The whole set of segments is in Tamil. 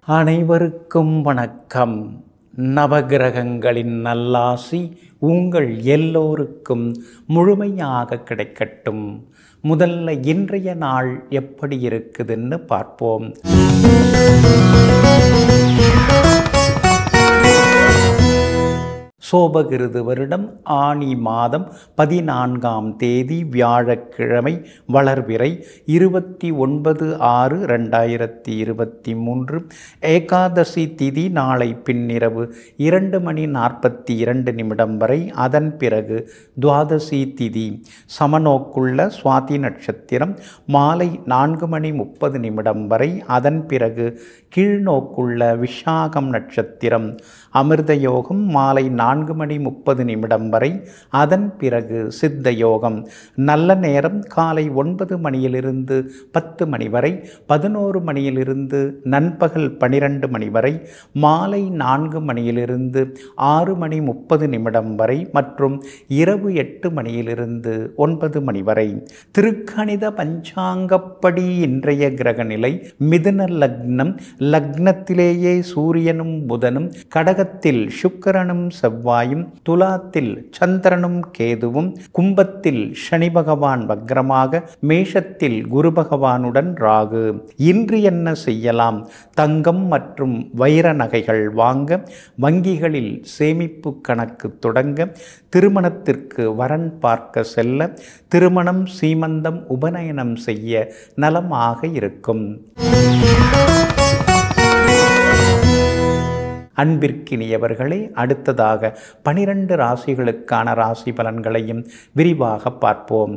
அனைவருக்கும் வணக்கம் நவகிரகங்களின் நல்லாசி உங்கள் எல்லோருக்கும் முழுமையாக கிடைக்கட்டும் முதல்ல இன்றைய நாள் எப்படி இருக்குதுன்னு பார்ப்போம் சோபகிருது வருடம் ஆனி மாதம் பதினான்காம் தேதி வியாழக்கிழமை வளர்விறை இருபத்தி ஒன்பது ஆறு ரெண்டாயிரத்தி இருபத்தி மூன்று ஏகாதசி திதி நாளை பின்னிரவு இரண்டு மணி நாற்பத்தி இரண்டு நிமிடம் வரை அதன் பிறகு துவாதசி திதி சமநோக்குள்ள சுவாதி நட்சத்திரம் மாலை நான்கு மணி முப்பது நிமிடம் வரை அதன் பிறகு கீழ்நோக்குள்ள விஷாகம் நட்சத்திரம் அமிர்த யோகம் மாலை நான்கு மணி முப்பது நிமிடம் வரை அதன் பிறகு சித்த யோகம் நல்ல நேரம் காலை ஒன்பது மணியிலிருந்து பத்து மணி வரை பதினோரு மணியிலிருந்து நண்பகல் பனிரெண்டு மணி வரை மாலை நான்கு மணியிலிருந்து ஆறு மணி முப்பது நிமிடம் வரை மற்றும் இரவு எட்டு மணியிலிருந்து ஒன்பது மணி வரை திருக்கணித பஞ்சாங்கப்படி இன்றைய கிரக நிலை மிதுன லக்னம் லக்னத்திலேயே சூரியனும் புதனும் கடகத்தில் சுக்கிரனும் செவ்வாயும் துலாத்தில் சந்திரனும் கேதுவும் கும்பத்தில் சனி பகவான் வக்ரமாக மேஷத்தில் குரு பகவானுடன் ராகு இன்று என்ன செய்யலாம் தங்கம் மற்றும் வைர நகைகள் வாங்க வங்கிகளில் சேமிப்பு கணக்கு தொடங்க திருமணத்திற்கு வரன் பார்க்க செல்ல திருமணம் சீமந்தம் உபநயனம் செய்ய நலமாக இருக்கும் அன்பிற்கினியவர்களே அடுத்ததாக பனிரெண்டு ராசிகளுக்கான ராசி பலன்களையும் விரிவாக பார்ப்போம்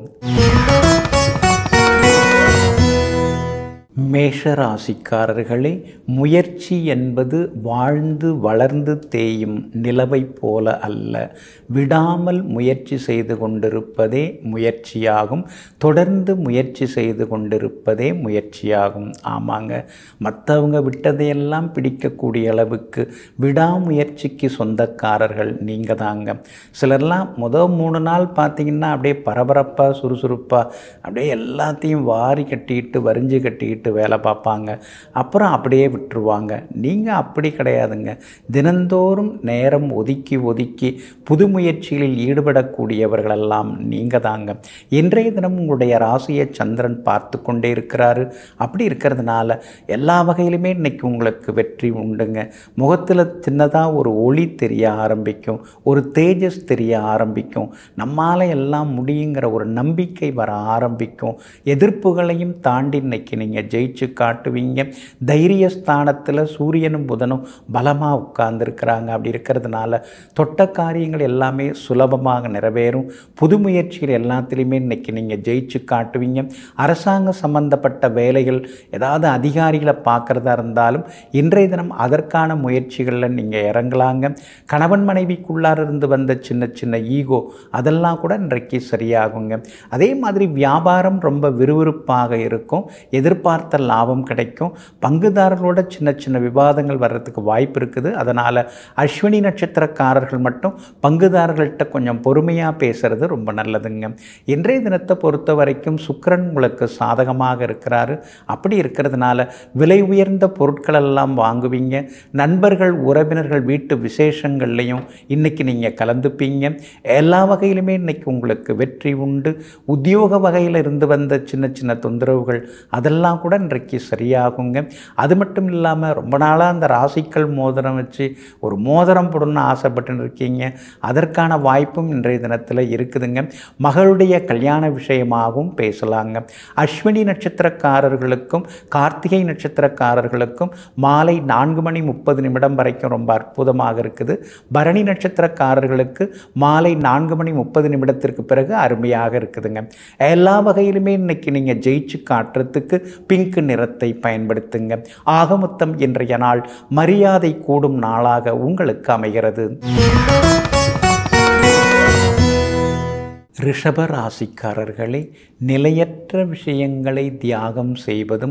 மேஷ ராசிக்காரர்களே முயற்சி என்பது வாழ்ந்து வளர்ந்து தேயும் நிலவை போல அல்ல விடாமல் முயற்சி செய்து கொண்டிருப்பதே முயற்சியாகும் தொடர்ந்து முயற்சி செய்து கொண்டிருப்பதே முயற்சியாகும் ஆமாங்க மற்றவங்க விட்டதையெல்லாம் பிடிக்கக்கூடிய அளவுக்கு விடாமுயற்சிக்கு சொந்தக்காரர்கள் நீங்கள் தாங்க சிலர்லாம் முதல் மூணு நாள் பார்த்தீங்கன்னா அப்படியே பரபரப்பாக சுறுசுறுப்பாக அப்படியே எல்லாத்தையும் வாரி கட்டிட்டு வரிஞ்சு கட்டிக்கிட்டு விட்டு வேலை பார்ப்பாங்க அப்புறம் அப்படியே விட்டுருவாங்க நீங்கள் அப்படி கிடையாதுங்க தினந்தோறும் நேரம் ஒதுக்கி ஒதுக்கி புது முயற்சிகளில் ஈடுபடக்கூடியவர்களெல்லாம் நீங்கள் தாங்க இன்றைய தினம் உங்களுடைய ராசியை சந்திரன் பார்த்து கொண்டே இருக்கிறாரு அப்படி இருக்கிறதுனால எல்லா வகையிலுமே இன்னைக்கு உங்களுக்கு வெற்றி உண்டுங்க முகத்தில் சின்னதாக ஒரு ஒளி தெரிய ஆரம்பிக்கும் ஒரு தேஜஸ் தெரிய ஆரம்பிக்கும் நம்மால் எல்லாம் முடியுங்கிற ஒரு நம்பிக்கை வர ஆரம்பிக்கும் எதிர்ப்புகளையும் தாண்டி இன்னைக்கு நீங்கள் ஜெயிச்சு காட்டுவீங்க தைரியஸ்தானத்தில் சூரியனும் புதனும் பலமாக உட்கார்ந்துருக்கிறாங்க அப்படி இருக்கிறதுனால தொட்ட காரியங்கள் எல்லாமே சுலபமாக நிறைவேறும் புது முயற்சிகள் எல்லாத்துலேயுமே இன்றைக்கி நீங்கள் ஜெயிச்சு காட்டுவீங்க அரசாங்க சம்பந்தப்பட்ட வேலைகள் ஏதாவது அதிகாரிகளை பார்க்குறதா இருந்தாலும் இன்றைய தினம் அதற்கான முயற்சிகளில் நீங்கள் இறங்கலாங்க கணவன் மனைவிக்குள்ளார இருந்து வந்த சின்ன சின்ன ஈகோ அதெல்லாம் கூட இன்றைக்கு சரியாகுங்க அதே மாதிரி வியாபாரம் ரொம்ப விறுவிறுப்பாக இருக்கும் எதிர்பார்த்த லாபம் கிடைக்கும் பங்குதாரர்களோட சின்ன சின்ன விவாதங்கள் வர்றதுக்கு வாய்ப்பு இருக்குது அதனால் அஸ்வினி நட்சத்திரக்காரர்கள் மட்டும் பங்குதாரர்கள்ட்ட கொஞ்சம் பொறுமையாக பேசுகிறது ரொம்ப நல்லதுங்க இன்றைய தினத்தை பொறுத்த வரைக்கும் சுக்கரன் உங்களுக்கு சாதகமாக இருக்கிறாரு அப்படி இருக்கிறதுனால விலை உயர்ந்த பொருட்கள் எல்லாம் வாங்குவீங்க நண்பர்கள் உறவினர்கள் வீட்டு விசேஷங்கள்லையும் இன்றைக்கி நீங்கள் கலந்துப்பீங்க எல்லா வகையிலுமே இன்றைக்கி உங்களுக்கு வெற்றி உண்டு உத்தியோக வகையில் இருந்து வந்த சின்ன சின்ன தொந்தரவுகள் அதெல்லாம் கூட இன்றைக்கு சரியாகுங்க அது மட்டும் இல்லாமல் ரொம்ப நாளாக அந்த ராசிக்கல் மோதிரம் வச்சு ஒரு மோதிரம் போடணும்னு ஆசைப்பட்டு இருக்கீங்க அதற்கான வாய்ப்பும் இன்றைய தினத்தில் இருக்குதுங்க மகளுடைய கல்யாண விஷயமாகவும் பேசலாங்க அஸ்வினி நட்சத்திரக்காரர்களுக்கும் கார்த்திகை நட்சத்திரக்காரர்களுக்கும் மாலை நான்கு மணி முப்பது நிமிடம் வரைக்கும் ரொம்ப அற்புதமாக இருக்குது பரணி நட்சத்திரக்காரர்களுக்கு மாலை நான்கு மணி முப்பது நிமிடத்திற்கு பிறகு அருமையாக இருக்குதுங்க எல்லா வகையிலுமே இன்னைக்கு நீங்கள் ஜெயிச்சு காட்டுறதுக்கு பிங்க் நிறத்தை பயன்படுத்துங்க ஆக மொத்தம் இன்றைய நாள் மரியாதை கூடும் நாளாக உங்களுக்கு அமைகிறது ரிஷப ராசிக்காரர்களே நிலையற்ற விஷயங்களை தியாகம் செய்வதும்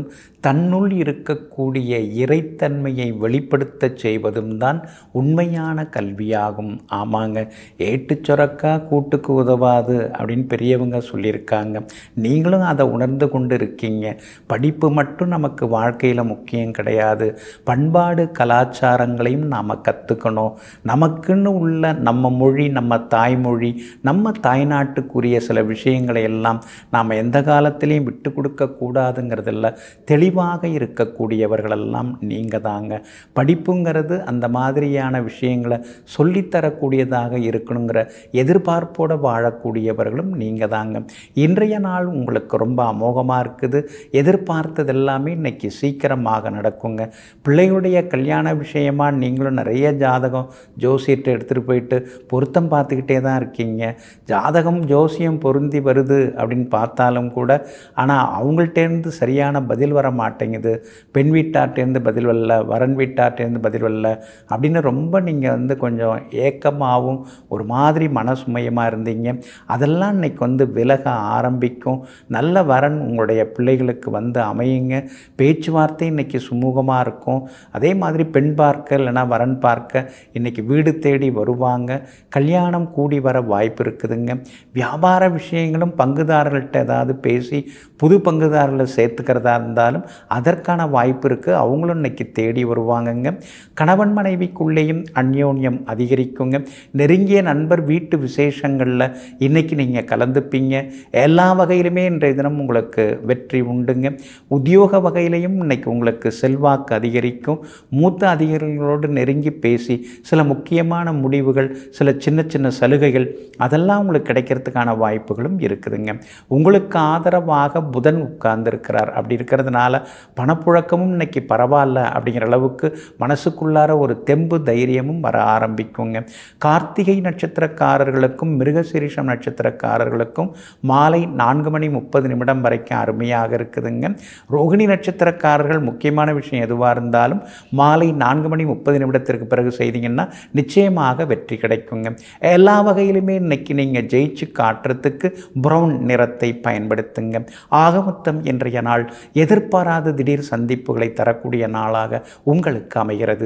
தன்னுள் இருக்கக்கூடிய இறைத்தன்மையை வெளிப்படுத்தச் செய்வதும் தான் உண்மையான கல்வியாகும் ஆமாங்க ஏட்டுச் சுரக்கா கூட்டுக்கு உதவாது அப்படின்னு பெரியவங்க சொல்லியிருக்காங்க நீங்களும் அதை உணர்ந்து கொண்டு இருக்கீங்க படிப்பு மட்டும் நமக்கு வாழ்க்கையில் முக்கியம் கிடையாது பண்பாடு கலாச்சாரங்களையும் நாம் கற்றுக்கணும் நமக்குன்னு உள்ள நம்ம மொழி நம்ம தாய்மொழி நம்ம தாய்நாட்டுக்குரிய சில விஷயங்களை எல்லாம் நாம் எந்த காலத்திலையும் விட்டு கொடுக்கக்கூடாதுங்கிறதில்ல தெளிவாக இருக்கக்கூடியவர்களெல்லாம் நீங்கள் தாங்க படிப்புங்கிறது அந்த மாதிரியான விஷயங்களை சொல்லித்தரக்கூடியதாக இருக்கணுங்கிற எதிர்பார்ப்போடு வாழக்கூடியவர்களும் நீங்கள் தாங்க இன்றைய நாள் உங்களுக்கு ரொம்ப அமோகமாக இருக்குது எதிர்பார்த்தது எல்லாமே இன்னைக்கு சீக்கிரமாக நடக்குங்க பிள்ளையுடைய கல்யாண விஷயமா நீங்களும் நிறைய ஜாதகம் ஜோசியத்தை எடுத்துகிட்டு போயிட்டு பொருத்தம் பார்த்துக்கிட்டே தான் இருக்கீங்க ஜாதகம் ஜோசியம் பொருந்தி வருது அப்படின்னு பார்த்தாலும் கூட ஆனால் அவங்கள்ட்டேருந்து சரியான பதில் வர மாட்டேங்குது பெண் வீட்டார்ட்டேருந்து பதில் வரல வரன் வீட்டார்ட்டேருந்து பதில் வரல அப்படின்னு ரொம்ப நீங்கள் வந்து கொஞ்சம் ஏக்கமாகவும் ஒரு மாதிரி மனசுமயமாக இருந்தீங்க அதெல்லாம் இன்னைக்கு வந்து விலக ஆரம்பிக்கும் நல்ல வரன் உங்களுடைய பிள்ளைகளுக்கு வந்து அமையுங்க பேச்சுவார்த்தை இன்னைக்கு சுமூகமாக இருக்கும் அதே மாதிரி பெண் பார்க்க இல்லைன்னா வரன் பார்க்க இன்னைக்கு வீடு தேடி வருவாங்க கல்யாணம் கூடி வர வாய்ப்பு இருக்குதுங்க வியாபார விஷயங்களும் பங்குதாரர்கள்ட்ட ஏதாவது பேசி புது பங்குதாரர்களை சேர்த்துக்கிறதா இருந்தாலும் அதற்கான வாய்ப்பு இருக்குது அவங்களும் இன்னைக்கு தேடி வருவாங்கங்க கணவன் மனைவிக்குள்ளேயும் அந்யோன்யம் அதிகரிக்குங்க நெருங்கிய நண்பர் வீட்டு விசேஷங்களில் இன்னைக்கு நீங்கள் கலந்துப்பீங்க எல்லா வகையிலுமே இன்றைய தினம் உங்களுக்கு வெற்றி உண்டுங்க உத்தியோக வகையிலையும் இன்னைக்கு உங்களுக்கு செல்வாக்கு அதிகரிக்கும் மூத்த அதிகாரிகளோடு நெருங்கி பேசி சில முக்கியமான முடிவுகள் சில சின்ன சின்ன சலுகைகள் அதெல்லாம் உங்களுக்கு கிடைக்கிறதுக்கான வாய்ப்புகளும் இருக்குதுங்க உங்களுக்கு ஆதரவாக புதன் உட்கார்ந்துருக்கிறார் அப்படி இருக்கிறதுனால பணப்புழக்கமும் இன்னைக்கு பரவாயில்ல அப்படிங்கிற அளவுக்கு மனசுக்குள்ளார ஒரு தெம்பு தைரியமும் வர ஆரம்பிக்குங்க கார்த்திகை நட்சத்திரக்காரர்களுக்கும் மிருகசீரிஷம் நட்சத்திரக்காரர்களுக்கும் மாலை நான்கு மணி முப்பது நிமிடம் வரைக்கும் அருமையாக இருக்குதுங்க ரோகிணி நட்சத்திரக்காரர்கள் முக்கியமான விஷயம் எதுவாக இருந்தாலும் மாலை நான்கு மணி முப்பது நிமிடத்திற்கு பிறகு செய்தீங்கன்னா நிச்சயமாக வெற்றி கிடைக்குங்க எல்லா வகையிலுமே இன்னைக்கு நீங்கள் ஜெயிச்சு காட்டுறதுக்கு ப்ரௌன் நிறத்தை பயன்படுத்துங்க ஆகமொத்தம் இன்றைய நாள் எதிர்பாராத திடீர் சந்திப்புகளை தரக்கூடிய நாளாக உங்களுக்கு அமைகிறது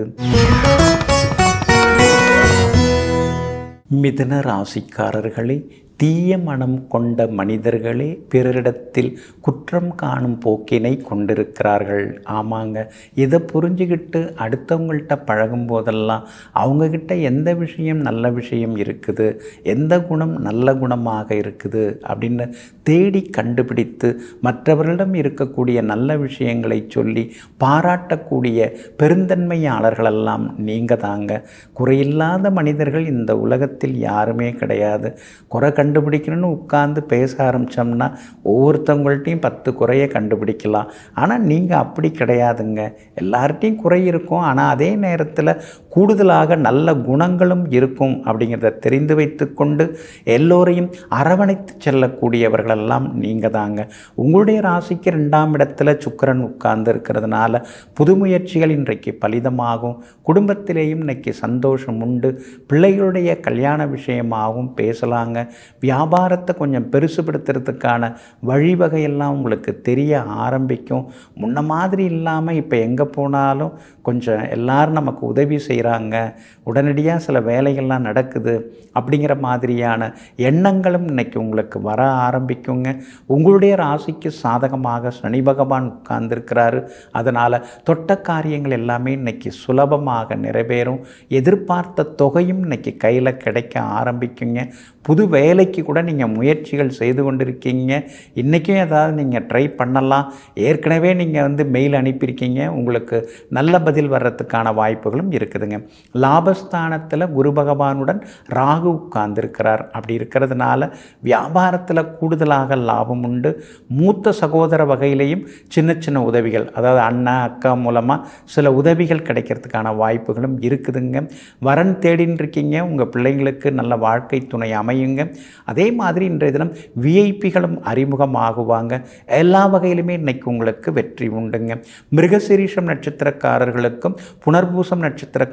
மிதுன ராசிக்காரர்களே தீய மனம் கொண்ட மனிதர்களே பிறரிடத்தில் குற்றம் காணும் போக்கினை கொண்டிருக்கிறார்கள் ஆமாங்க இதை புரிஞ்சுக்கிட்டு அடுத்தவங்கள்ட்ட பழகும் போதெல்லாம் அவங்கக்கிட்ட எந்த விஷயம் நல்ல விஷயம் இருக்குது எந்த குணம் நல்ல குணமாக இருக்குது அப்படின்னு தேடி கண்டுபிடித்து மற்றவர்களிடம் இருக்கக்கூடிய நல்ல விஷயங்களை சொல்லி பாராட்டக்கூடிய பெருந்தன்மையாளர்களெல்லாம் நீங்கள் தாங்க குறையில்லாத மனிதர்கள் இந்த உலகத்தில் யாருமே கிடையாது குறை கண்டுபிடிக்கணும்னு உட்கார்ந்து பேச ஆரம்பித்தோம்னா ஒவ்வொருத்தவங்கள்ட்டையும் பத்து குறையை கண்டுபிடிக்கலாம் ஆனால் நீங்கள் அப்படி கிடையாதுங்க எல்லார்ட்டையும் குறை இருக்கும் ஆனால் அதே நேரத்தில் கூடுதலாக நல்ல குணங்களும் இருக்கும் அப்படிங்கிறத தெரிந்து வைத்துக்கொண்டு எல்லோரையும் அரவணைத்து செல்லக்கூடியவர்களெல்லாம் நீங்கள் தாங்க உங்களுடைய ராசிக்கு ரெண்டாம் இடத்துல சுக்கிரன் உட்கார்ந்து இருக்கிறதுனால புது முயற்சிகள் இன்றைக்கு பலிதமாகும் குடும்பத்திலேயும் இன்னைக்கு சந்தோஷம் உண்டு பிள்ளைகளுடைய கல்யாண விஷயமாகவும் பேசலாங்க வியாபாரத்தை கொஞ்சம் பெருசுபடுத்துறதுக்கான வழிவகையெல்லாம் உங்களுக்கு தெரிய ஆரம்பிக்கும் முன்ன மாதிரி இல்லாமல் இப்போ எங்கே போனாலும் கொஞ்சம் எல்லாரும் நமக்கு உதவி செய்கிறாங்க உடனடியாக சில வேலைகள்லாம் நடக்குது அப்படிங்கிற மாதிரியான எண்ணங்களும் இன்னைக்கு உங்களுக்கு வர ஆரம்பிக்குங்க உங்களுடைய ராசிக்கு சாதகமாக சனி பகவான் உட்கார்ந்துருக்கிறாரு அதனால் தொட்ட காரியங்கள் எல்லாமே இன்னைக்கு சுலபமாக நிறைவேறும் எதிர்பார்த்த தொகையும் இன்னைக்கு கையில் கிடைக்க ஆரம்பிக்குங்க புது வேலைக்கு கூட நீங்கள் முயற்சிகள் செய்து கொண்டிருக்கீங்க இன்றைக்கும் ஏதாவது நீங்கள் ட்ரை பண்ணலாம் ஏற்கனவே நீங்கள் வந்து மெயில் அனுப்பியிருக்கீங்க உங்களுக்கு நல்ல பதில் வர்றதுக்கான வாய்ப்புகளும் இருக்குதுங்க லாபஸ்தானத்தில் குரு பகவானுடன் ராகு உட்கார்ந்திருக்கிறார் அப்படி இருக்கிறதுனால வியாபாரத்தில் கூடுதலாக லாபம் உண்டு மூத்த சகோதர வகையிலையும் சின்ன சின்ன உதவிகள் அதாவது அண்ணா அக்கா மூலமாக சில உதவிகள் கிடைக்கிறதுக்கான வாய்ப்புகளும் இருக்குதுங்க வரன் தேடின்னு இருக்கீங்க உங்கள் பிள்ளைங்களுக்கு நல்ல வாழ்க்கை துணை அமையுங்க அதே மாதிரி இன்றைய தினம் விஐபிகளும் அறிமுகமாகுவாங்க எல்லா வகையிலுமே இன்னைக்கு உங்களுக்கு வெற்றி உண்டுங்க மிருகசிரீஷம் நட்சத்திரக்காரர்களுக்கும் புனர்பூசம் நட்சத்திரக்கார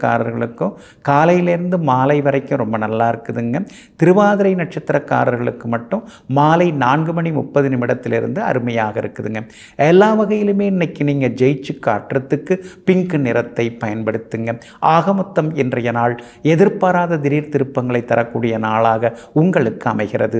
நட்சத்திரக்காரர்களுக்கும் காலையிலேருந்து மாலை வரைக்கும் ரொம்ப நல்லா இருக்குதுங்க திருவாதிரை நட்சத்திரக்காரர்களுக்கு மட்டும் மாலை நான்கு மணி முப்பது நிமிடத்திலிருந்து அருமையாக இருக்குதுங்க எல்லா வகையிலுமே இன்னைக்கு நீங்கள் ஜெயிச்சு காட்டுறதுக்கு பிங்க் நிறத்தை பயன்படுத்துங்க ஆக மொத்தம் இன்றைய நாள் எதிர்பாராத திடீர் திருப்பங்களை தரக்கூடிய நாளாக உங்களுக்கு அமைகிறது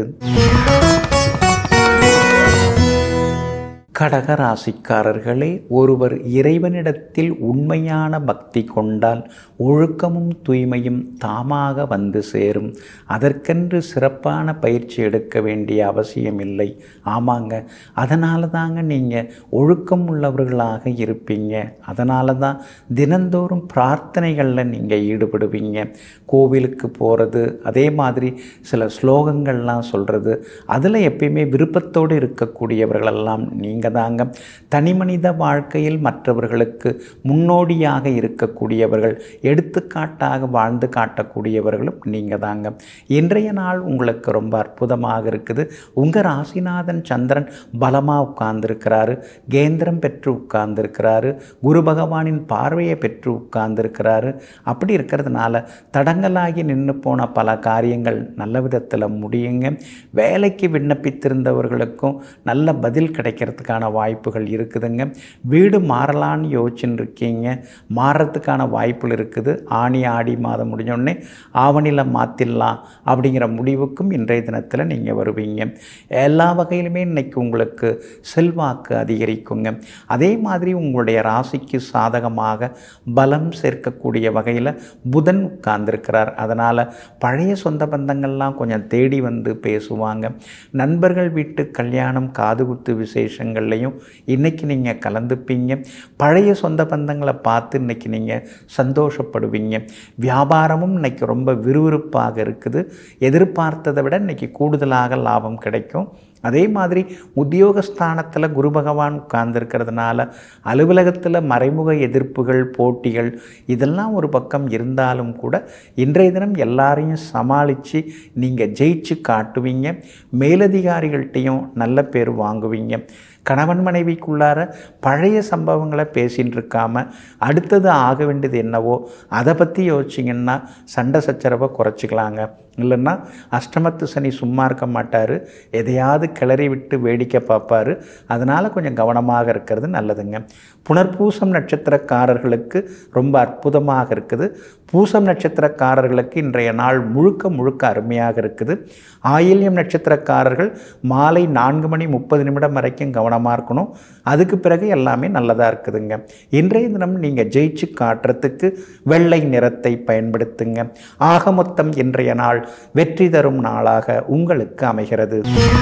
கடக ராசிக்காரர்களே ஒருவர் இறைவனிடத்தில் உண்மையான பக்தி கொண்டால் ஒழுக்கமும் தூய்மையும் தாமாக வந்து சேரும் அதற்கென்று சிறப்பான பயிற்சி எடுக்க வேண்டிய அவசியம் இல்லை ஆமாங்க அதனால தாங்க நீங்கள் ஒழுக்கம் உள்ளவர்களாக இருப்பீங்க அதனால தான் தினந்தோறும் பிரார்த்தனைகளில் நீங்கள் ஈடுபடுவீங்க கோவிலுக்கு போகிறது அதே மாதிரி சில ஸ்லோகங்கள்லாம் சொல்கிறது அதில் எப்பயுமே விருப்பத்தோடு இருக்கக்கூடியவர்களெல்லாம் நீங்கள் நீங்கள் தாங்க தனிமனித வாழ்க்கையில் மற்றவர்களுக்கு முன்னோடியாக இருக்கக்கூடியவர்கள் எடுத்துக்காட்டாக வாழ்ந்து காட்டக்கூடியவர்களும் நீங்கள் தாங்க இன்றைய நாள் உங்களுக்கு ரொம்ப அற்புதமாக இருக்குது உங்கள் ராசிநாதன் சந்திரன் பலமாக உட்கார்ந்துருக்கிறாரு கேந்திரம் பெற்று உட்கார்ந்துருக்கிறாரு குரு பகவானின் பார்வையை பெற்று உட்கார்ந்துருக்கிறாரு அப்படி இருக்கிறதுனால தடங்கலாகி நின்று போன பல காரியங்கள் நல்ல விதத்தில் முடியுங்க வேலைக்கு விண்ணப்பித்திருந்தவர்களுக்கும் நல்ல பதில் கிடைக்கிறதுக்கான வாய்ப்புகள் இருக்குதுங்க வீடு மாறலான்னு யோசிச்சுன்னு இருக்கீங்க மாறுறதுக்கான வாய்ப்புகள் இருக்குது ஆணி ஆடி மாதம் முடிஞ்சோடனே ஆவணியில் மாற்றிடலாம் அப்படிங்கிற முடிவுக்கும் இன்றைய தினத்தில் நீங்கள் வருவீங்க எல்லா வகையிலுமே இன்னைக்கு உங்களுக்கு செல்வாக்கு அதிகரிக்குங்க அதே மாதிரி உங்களுடைய ராசிக்கு சாதகமாக பலம் சேர்க்கக்கூடிய வகையில் புதன் உட்கார்ந்துருக்கிறார் அதனால் பழைய சொந்த பந்தங்கள்லாம் கொஞ்சம் தேடி வந்து பேசுவாங்க நண்பர்கள் வீட்டு கல்யாணம் காதுகுத்து விசேஷங்கள்லையும் இன்றைக்கி நீங்கள் கலந்துப்பீங்க பழைய சொந்த பந்தங்களை பார்த்து இன்றைக்கி நீங்கள் சந்தோஷப்படுவீங்க வியாபாரமும் இன்னைக்கு ரொம்ப விறுவிறுப்பாக இருக்குது எதிர்பார்த்ததை விட இன்றைக்கி கூடுதலாக லாபம் கிடைக்கும் அதே மாதிரி உத்தியோகஸ்தானத்தில் குரு பகவான் உட்கார்ந்துருக்கிறதுனால அலுவலகத்தில் மறைமுக எதிர்ப்புகள் போட்டிகள் இதெல்லாம் ஒரு பக்கம் இருந்தாலும் கூட இன்றைய தினம் எல்லாரையும் சமாளித்து நீங்கள் ஜெயிச்சு காட்டுவீங்க மேலதிகாரிகள்கிட்டையும் நல்ல பேர் வாங்குவீங்க கணவன் மனைவிக்குள்ளார பழைய சம்பவங்களை பேசின்னு இருக்காம அடுத்தது ஆக வேண்டியது என்னவோ அதை பற்றி யோசிச்சிங்கன்னா சண்டை சச்சரவை குறைச்சிக்கலாங்க இல்லைன்னா அஷ்டமத்து சனி சும்மா இருக்க மாட்டார் எதையாவது கிளறி விட்டு வேடிக்கை பார்ப்பார் அதனால் கொஞ்சம் கவனமாக இருக்கிறது நல்லதுங்க புனர்பூசம் நட்சத்திரக்காரர்களுக்கு ரொம்ப அற்புதமாக இருக்குது பூசம் நட்சத்திரக்காரர்களுக்கு இன்றைய நாள் முழுக்க முழுக்க அருமையாக இருக்குது ஆயில்யம் நட்சத்திரக்காரர்கள் மாலை நான்கு மணி முப்பது நிமிடம் வரைக்கும் கவனமாக இருக்கணும் அதுக்கு பிறகு எல்லாமே நல்லதாக இருக்குதுங்க இன்றைய தினம் நீங்கள் ஜெயிச்சு காட்டுறதுக்கு வெள்ளை நிறத்தை பயன்படுத்துங்க ஆக மொத்தம் இன்றைய நாள் வெற்றி தரும் நாளாக உங்களுக்கு அமைகிறது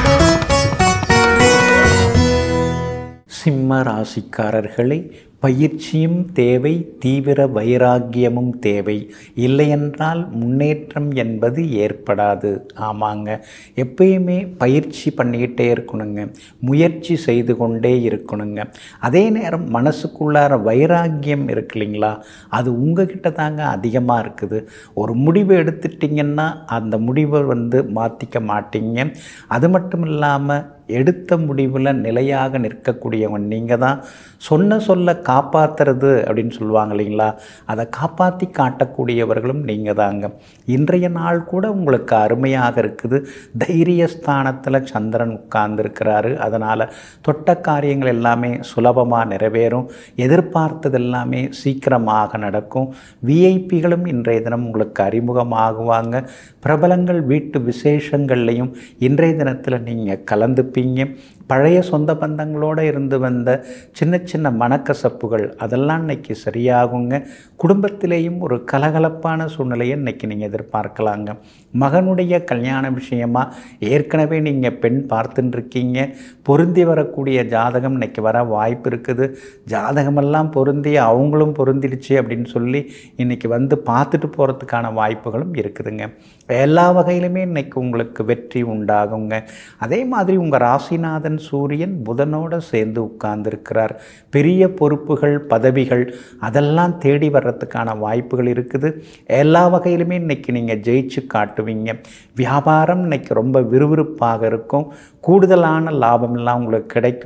சிம்ம ராசிக்காரர்களை பயிற்சியும் தேவை தீவிர வைராக்கியமும் தேவை இல்லையென்றால் முன்னேற்றம் என்பது ஏற்படாது ஆமாங்க எப்பயுமே பயிற்சி பண்ணிக்கிட்டே இருக்கணுங்க முயற்சி செய்து கொண்டே இருக்கணுங்க அதே நேரம் மனசுக்குள்ளார வைராக்கியம் இருக்கு இல்லைங்களா அது உங்ககிட்ட தாங்க அதிகமாக இருக்குது ஒரு முடிவு எடுத்துட்டிங்கன்னா அந்த முடிவை வந்து மாற்றிக்க மாட்டீங்க அது மட்டும் இல்லாமல் எடுத்த முடிவில் நிலையாக நிற்கக்கூடியவன் நீங்கள் தான் சொன்ன சொல்ல காப்பாற்றுறது அப்படின்னு சொல்லுவாங்க இல்லைங்களா அதை காப்பாற்றி காட்டக்கூடியவர்களும் நீங்கள் தாங்க இன்றைய நாள் கூட உங்களுக்கு அருமையாக இருக்குது தைரியஸ்தானத்தில் சந்திரன் உட்கார்ந்துருக்கிறாரு அதனால் தொட்ட காரியங்கள் எல்லாமே சுலபமாக நிறைவேறும் எதிர்பார்த்தது எல்லாமே சீக்கிரமாக நடக்கும் விஐபிகளும் இன்றைய தினம் உங்களுக்கு அறிமுகமாகுவாங்க பிரபலங்கள் வீட்டு விசேஷங்கள்லையும் இன்றைய தினத்தில் நீங்கள் கலந்துப்பீங்க பழைய சொந்த பந்தங்களோடு இருந்து வந்த சின்ன சின்ன மனக்கசப்புகள் அதெல்லாம் இன்னைக்கு சரியாகுங்க குடும்பத்திலேயும் ஒரு கலகலப்பான சூழ்நிலையை இன்னைக்கு நீங்கள் எதிர்பார்க்கலாங்க மகனுடைய கல்யாண விஷயமா ஏற்கனவே நீங்கள் பெண் பார்த்துட்டு இருக்கீங்க பொருந்தி வரக்கூடிய ஜாதகம் இன்னைக்கு வர வாய்ப்பு இருக்குது ஜாதகமெல்லாம் பொருந்தி அவங்களும் பொருந்திடுச்சு அப்படின்னு சொல்லி இன்னைக்கு வந்து பார்த்துட்டு போகிறதுக்கான வாய்ப்புகளும் இருக்குதுங்க எல்லா வகையிலுமே இன்னைக்கு உங்களுக்கு வெற்றி உண்டாகுங்க அதே மாதிரி உங்கள் ராசிநாதன் சூரியன் புதனோடு சேர்ந்து உட்கார்ந்துருக்கிறார் பெரிய பொறுப்புகள் பதவிகள் அதெல்லாம் தேடி வர்றதுக்கான வாய்ப்புகள் இருக்குது எல்லா வகையிலுமே இன்னைக்கு நீங்கள் ஜெயிச்சு காட்டுவீங்க வியாபாரம் இன்னைக்கு ரொம்ப விறுவிறுப்பாக இருக்கும் கூடுதலான லாபம் எல்லாம் உங்களுக்கு கிடைக்கும்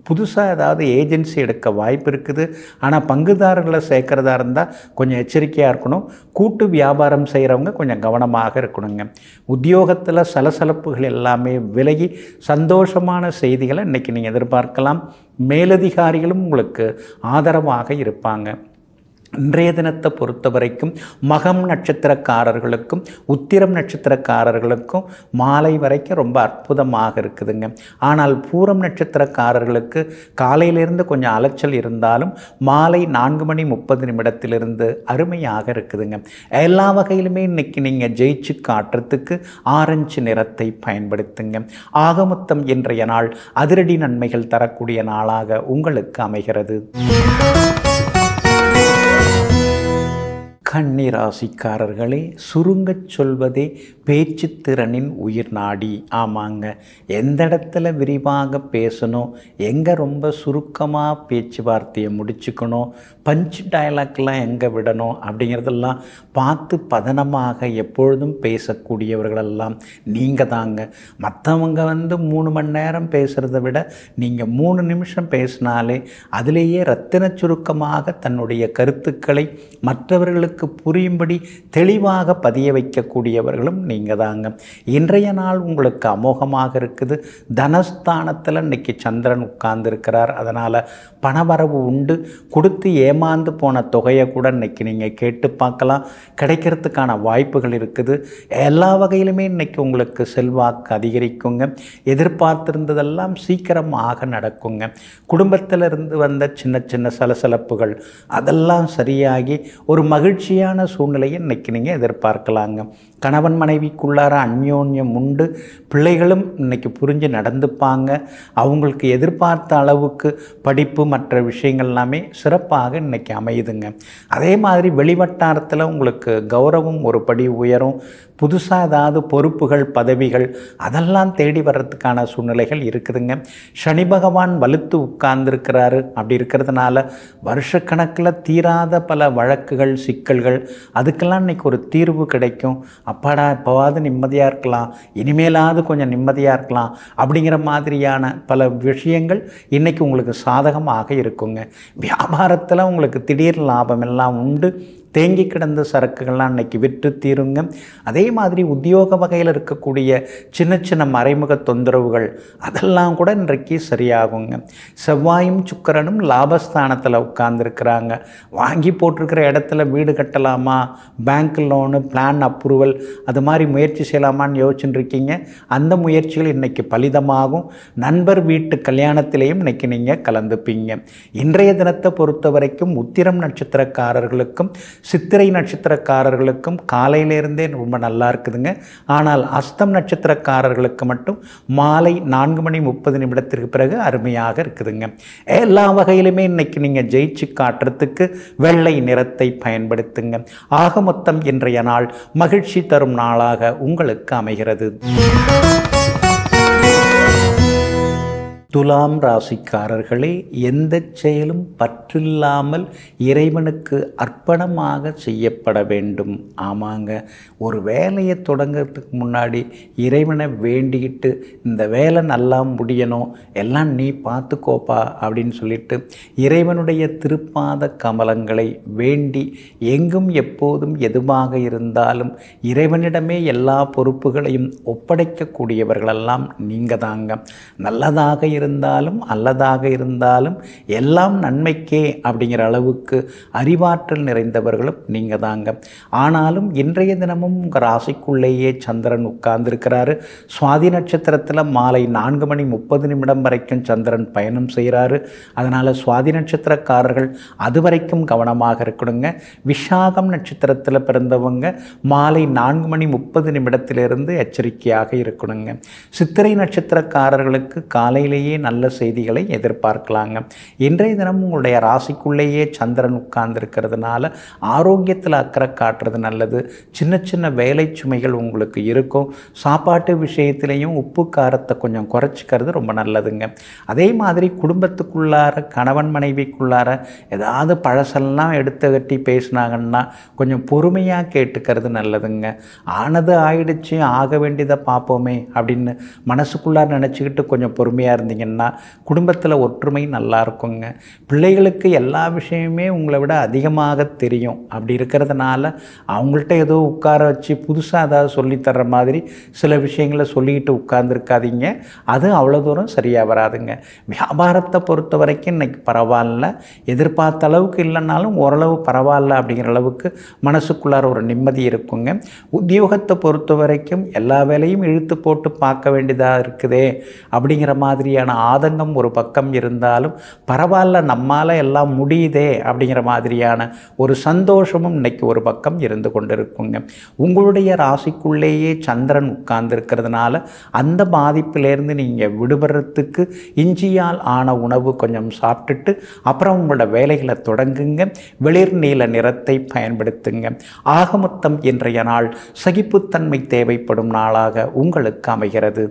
புதுசாக ஏதாவது ஏஜென்சி எடுக்க வாய்ப்பு இருக்குது ஆனால் பங்குதாரர்களை சேர்க்குறதா இருந்தால் கொஞ்சம் எச்சரிக்கையாக இருக்கணும் கூட்டு வியாபாரம் செய்கிறவங்க கொஞ்சம் கவனமாக இருக்கணுங்க உத்தியோகத்தில் சலசலப்புகள் எல்லாமே விலகி சந்தோஷமான செய்திகளை இன்றைக்கி நீங்கள் எதிர்பார்க்கலாம் மேலதிகாரிகளும் உங்களுக்கு ஆதரவாக இருப்பாங்க இன்றைய தினத்தை பொறுத்த வரைக்கும் மகம் நட்சத்திரக்காரர்களுக்கும் உத்திரம் நட்சத்திரக்காரர்களுக்கும் மாலை வரைக்கும் ரொம்ப அற்புதமாக இருக்குதுங்க ஆனால் பூரம் நட்சத்திரக்காரர்களுக்கு காலையிலிருந்து கொஞ்சம் அலைச்சல் இருந்தாலும் மாலை நான்கு மணி முப்பது நிமிடத்திலிருந்து அருமையாக இருக்குதுங்க எல்லா வகையிலுமே இன்னைக்கு நீங்கள் ஜெயிச்சு காட்டுறதுக்கு ஆரஞ்சு நிறத்தை பயன்படுத்துங்க ஆகமொத்தம் இன்றைய நாள் அதிரடி நன்மைகள் தரக்கூடிய நாளாக உங்களுக்கு அமைகிறது கன்னி ராசிக்காரர்களே சுருங்கச் சொல்வதே பேச்சு திறனின் உயிர் நாடி ஆமாங்க எந்த இடத்துல விரிவாக பேசணும் எங்கே ரொம்ப சுருக்கமாக பேச்சுவார்த்தையை முடிச்சுக்கணும் பஞ்ச் டயலாக்லாம் எங்கே விடணும் அப்படிங்கிறதெல்லாம் பார்த்து பதனமாக எப்பொழுதும் பேசக்கூடியவர்களெல்லாம் நீங்கள் தாங்க மற்றவங்க வந்து மூணு மணி நேரம் பேசுகிறத விட நீங்கள் மூணு நிமிஷம் பேசினாலே அதிலேயே ரத்தின சுருக்கமாக தன்னுடைய கருத்துக்களை மற்றவர்களுக்கு புரியும்படி தெளிவாக பதிய வைக்கக்கூடியவர்களும் நீங்கள் தாங்க இன்றைய நாள் உங்களுக்கு அமோகமாக இருக்குது தனஸ்தானத்தில் இன்னைக்கு சந்திரன் உட்கார்ந்துருக்கிறார் அதனால் பணவரவு உண்டு கொடுத்து ஏமாந்து போன தொகையை கூட இன்னைக்கு நீங்கள் கேட்டு பார்க்கலாம் கிடைக்கிறதுக்கான வாய்ப்புகள் இருக்குது எல்லா வகையிலுமே இன்னைக்கு உங்களுக்கு செல்வாக்கு அதிகரிக்குங்க எதிர்பார்த்திருந்ததெல்லாம் சீக்கிரமாக நடக்குங்க குடும்பத்தில் இருந்து வந்த சின்ன சின்ன சலசலப்புகள் அதெல்லாம் சரியாகி ஒரு மகிழ்ச்சியான சூழ்நிலையை இன்னைக்கு நீங்கள் எதிர்பார்க்கலாங்க கணவன் மனைவிக்குள்ளார அந்யோன்யம் உண்டு பிள்ளைகளும் இன்னைக்கு புரிஞ்சு நடந்துப்பாங்க அவங்களுக்கு எதிர்பார்த்த அளவுக்கு படிப்பு மற்ற விஷயங்கள் எல்லாமே சிறப்பாக இன்னைக்கு அமையுதுங்க அதே மாதிரி வெளிவட்டாரத்தில் உங்களுக்கு கௌரவம் ஒரு படி உயரும் புதுசாக ஏதாவது பொறுப்புகள் பதவிகள் அதெல்லாம் தேடி வர்றதுக்கான சூழ்நிலைகள் இருக்குதுங்க சனி பகவான் வலுத்து உட்கார்ந்துருக்கிறாரு அப்படி இருக்கிறதுனால வருஷக்கணக்கில் தீராத பல வழக்குகள் சிக்கல்கள் அதுக்கெல்லாம் இன்னைக்கு ஒரு தீர்வு கிடைக்கும் அப்பாடா இப்போவாவது நிம்மதியாக இருக்கலாம் இனிமேலாவது கொஞ்சம் நிம்மதியாக இருக்கலாம் அப்படிங்கிற மாதிரியான பல விஷயங்கள் இன்றைக்கி உங்களுக்கு சாதகமாக இருக்குங்க வியாபாரத்தில் உங்களுக்கு திடீர் லாபம் எல்லாம் உண்டு தேங்கி கிடந்த சரக்குகள்லாம் அன்னைக்கு விற்று தீருங்க அதே மாதிரி உத்தியோக வகையில் இருக்கக்கூடிய சின்ன சின்ன மறைமுக தொந்தரவுகள் அதெல்லாம் கூட இன்றைக்கு சரியாகுங்க செவ்வாயும் சுக்கரனும் லாபஸ்தானத்தில் உட்கார்ந்துருக்கிறாங்க வாங்கி போட்டிருக்கிற இடத்துல வீடு கட்டலாமா பேங்க் லோனு பிளான் அப்ரூவல் அது மாதிரி முயற்சி செய்யலாமான்னு யோசிச்சுட்டு இருக்கீங்க அந்த முயற்சிகள் இன்றைக்கி பலிதமாகும் நண்பர் வீட்டு கல்யாணத்திலையும் இன்றைக்கி நீங்கள் கலந்துப்பீங்க இன்றைய தினத்தை பொறுத்த வரைக்கும் உத்திரம் நட்சத்திரக்காரர்களுக்கும் சித்திரை நட்சத்திரக்காரர்களுக்கும் காலையிலேருந்தே ரொம்ப நல்லா இருக்குதுங்க ஆனால் அஸ்தம் நட்சத்திரக்காரர்களுக்கு மட்டும் மாலை நான்கு மணி முப்பது நிமிடத்திற்கு பிறகு அருமையாக இருக்குதுங்க எல்லா வகையிலுமே இன்னைக்கு நீங்கள் ஜெயிச்சு காட்டுறதுக்கு வெள்ளை நிறத்தை பயன்படுத்துங்க ஆக மொத்தம் இன்றைய நாள் மகிழ்ச்சி தரும் நாளாக உங்களுக்கு அமைகிறது துலாம் ராசிக்காரர்களே எந்த செயலும் பற்றில்லாமல் இறைவனுக்கு அர்ப்பணமாக செய்யப்பட வேண்டும் ஆமாங்க ஒரு வேலையை தொடங்கிறதுக்கு முன்னாடி இறைவனை வேண்டிக்கிட்டு இந்த வேலை நல்லா முடியணும் எல்லாம் நீ பார்த்துக்கோப்பா அப்படின்னு சொல்லிட்டு இறைவனுடைய திருப்பாத கமலங்களை வேண்டி எங்கும் எப்போதும் எதுவாக இருந்தாலும் இறைவனிடமே எல்லா பொறுப்புகளையும் ஒப்படைக்கக்கூடியவர்களெல்லாம் நீங்கள் தாங்க நல்லதாக இருந்தாலும் அல்லதாக இருந்தாலும் எல்லாம் நன்மைக்கே அப்படிங்கிற அளவுக்கு அறிவாற்றல் நிறைந்தவர்களும் நீங்கள் தாங்க ஆனாலும் இன்றைய தினமும் உங்கள் ராசிக்குள்ளேயே சந்திரன் உட்கார்ந்துருக்கிறாரு சுவாதி நட்சத்திரத்தில் மாலை நான்கு மணி முப்பது நிமிடம் வரைக்கும் சந்திரன் பயணம் செய்கிறாரு அதனால் சுவாதி நட்சத்திரக்காரர்கள் அது வரைக்கும் கவனமாக இருக்கணுங்க விஷாகம் நட்சத்திரத்தில் பிறந்தவங்க மாலை நான்கு மணி முப்பது நிமிடத்திலிருந்து எச்சரிக்கையாக இருக்கணுங்க சித்திரை நட்சத்திரக்காரர்களுக்கு காலையிலேயே நல்ல செய்திகளை எதிர்பார்க்கலாங்க இன்றைய தினம் உங்களுடைய ராசிக்குள்ளேயே சந்திரன் உட்கார்ந்துருக்கிறதுனால ஆரோக்கியத்தில் அக்கறை காட்டுறது நல்லது சின்ன சின்ன வேலை சுமைகள் உங்களுக்கு இருக்கும் சாப்பாட்டு விஷயத்திலையும் உப்பு காரத்தை கொஞ்சம் குறைச்சிக்கிறது ரொம்ப நல்லதுங்க அதே மாதிரி குடும்பத்துக்குள்ளார கணவன் மனைவிக்குள்ளார ஏதாவது பழசெல்லாம் எடுத்து கட்டி பேசினாங்கன்னா கொஞ்சம் பொறுமையாக கேட்டுக்கிறது நல்லதுங்க ஆனது ஆயிடுச்சு ஆக வேண்டியதை பார்ப்போமே அப்படின்னு மனசுக்குள்ளார நினச்சிக்கிட்டு கொஞ்சம் பொறுமையாக இருந்தீங்க இருந்தீங்கன்னா குடும்பத்தில் ஒற்றுமை நல்லா இருக்குங்க பிள்ளைகளுக்கு எல்லா விஷயமே உங்களை விட அதிகமாக தெரியும் அப்படி இருக்கிறதுனால அவங்கள்ட்ட ஏதோ உட்கார வச்சு புதுசாக ஏதாவது சொல்லித்தர்ற மாதிரி சில விஷயங்களை சொல்லிக்கிட்டு உட்கார்ந்துருக்காதீங்க அது அவ்வளோ தூரம் சரியாக வராதுங்க வியாபாரத்தை பொறுத்த வரைக்கும் இன்னைக்கு பரவாயில்ல எதிர்பார்த்த அளவுக்கு இல்லைனாலும் ஓரளவு பரவாயில்ல அப்படிங்கிற அளவுக்கு மனசுக்குள்ளார ஒரு நிம்மதி இருக்குங்க உத்தியோகத்தை பொறுத்த வரைக்கும் எல்லா வேலையும் இழுத்து போட்டு பார்க்க வேண்டியதாக இருக்குதே அப்படிங்கிற மாதிரியான ஆதங்கம் ஒரு பக்கம் இருந்தாலும் பரவாயில்ல நம்மால் எல்லாம் முடியுதே அப்படிங்கிற மாதிரியான ஒரு சந்தோஷமும் இன்னைக்கு ஒரு பக்கம் இருந்து கொண்டிருக்குங்க உங்களுடைய ராசிக்குள்ளேயே சந்திரன் உட்கார்ந்துருக்கிறதுனால அந்த பாதிப்பிலேருந்து நீங்கள் விடுபடுறதுக்கு இஞ்சியால் ஆன உணவு கொஞ்சம் சாப்பிட்டுட்டு அப்புறம் உங்களோட வேலைகளை தொடங்குங்க வெளிர் நீல நிறத்தை பயன்படுத்துங்க ஆகமொத்தம் இன்றைய நாள் சகிப்புத்தன்மை தேவைப்படும் நாளாக உங்களுக்கு அமைகிறது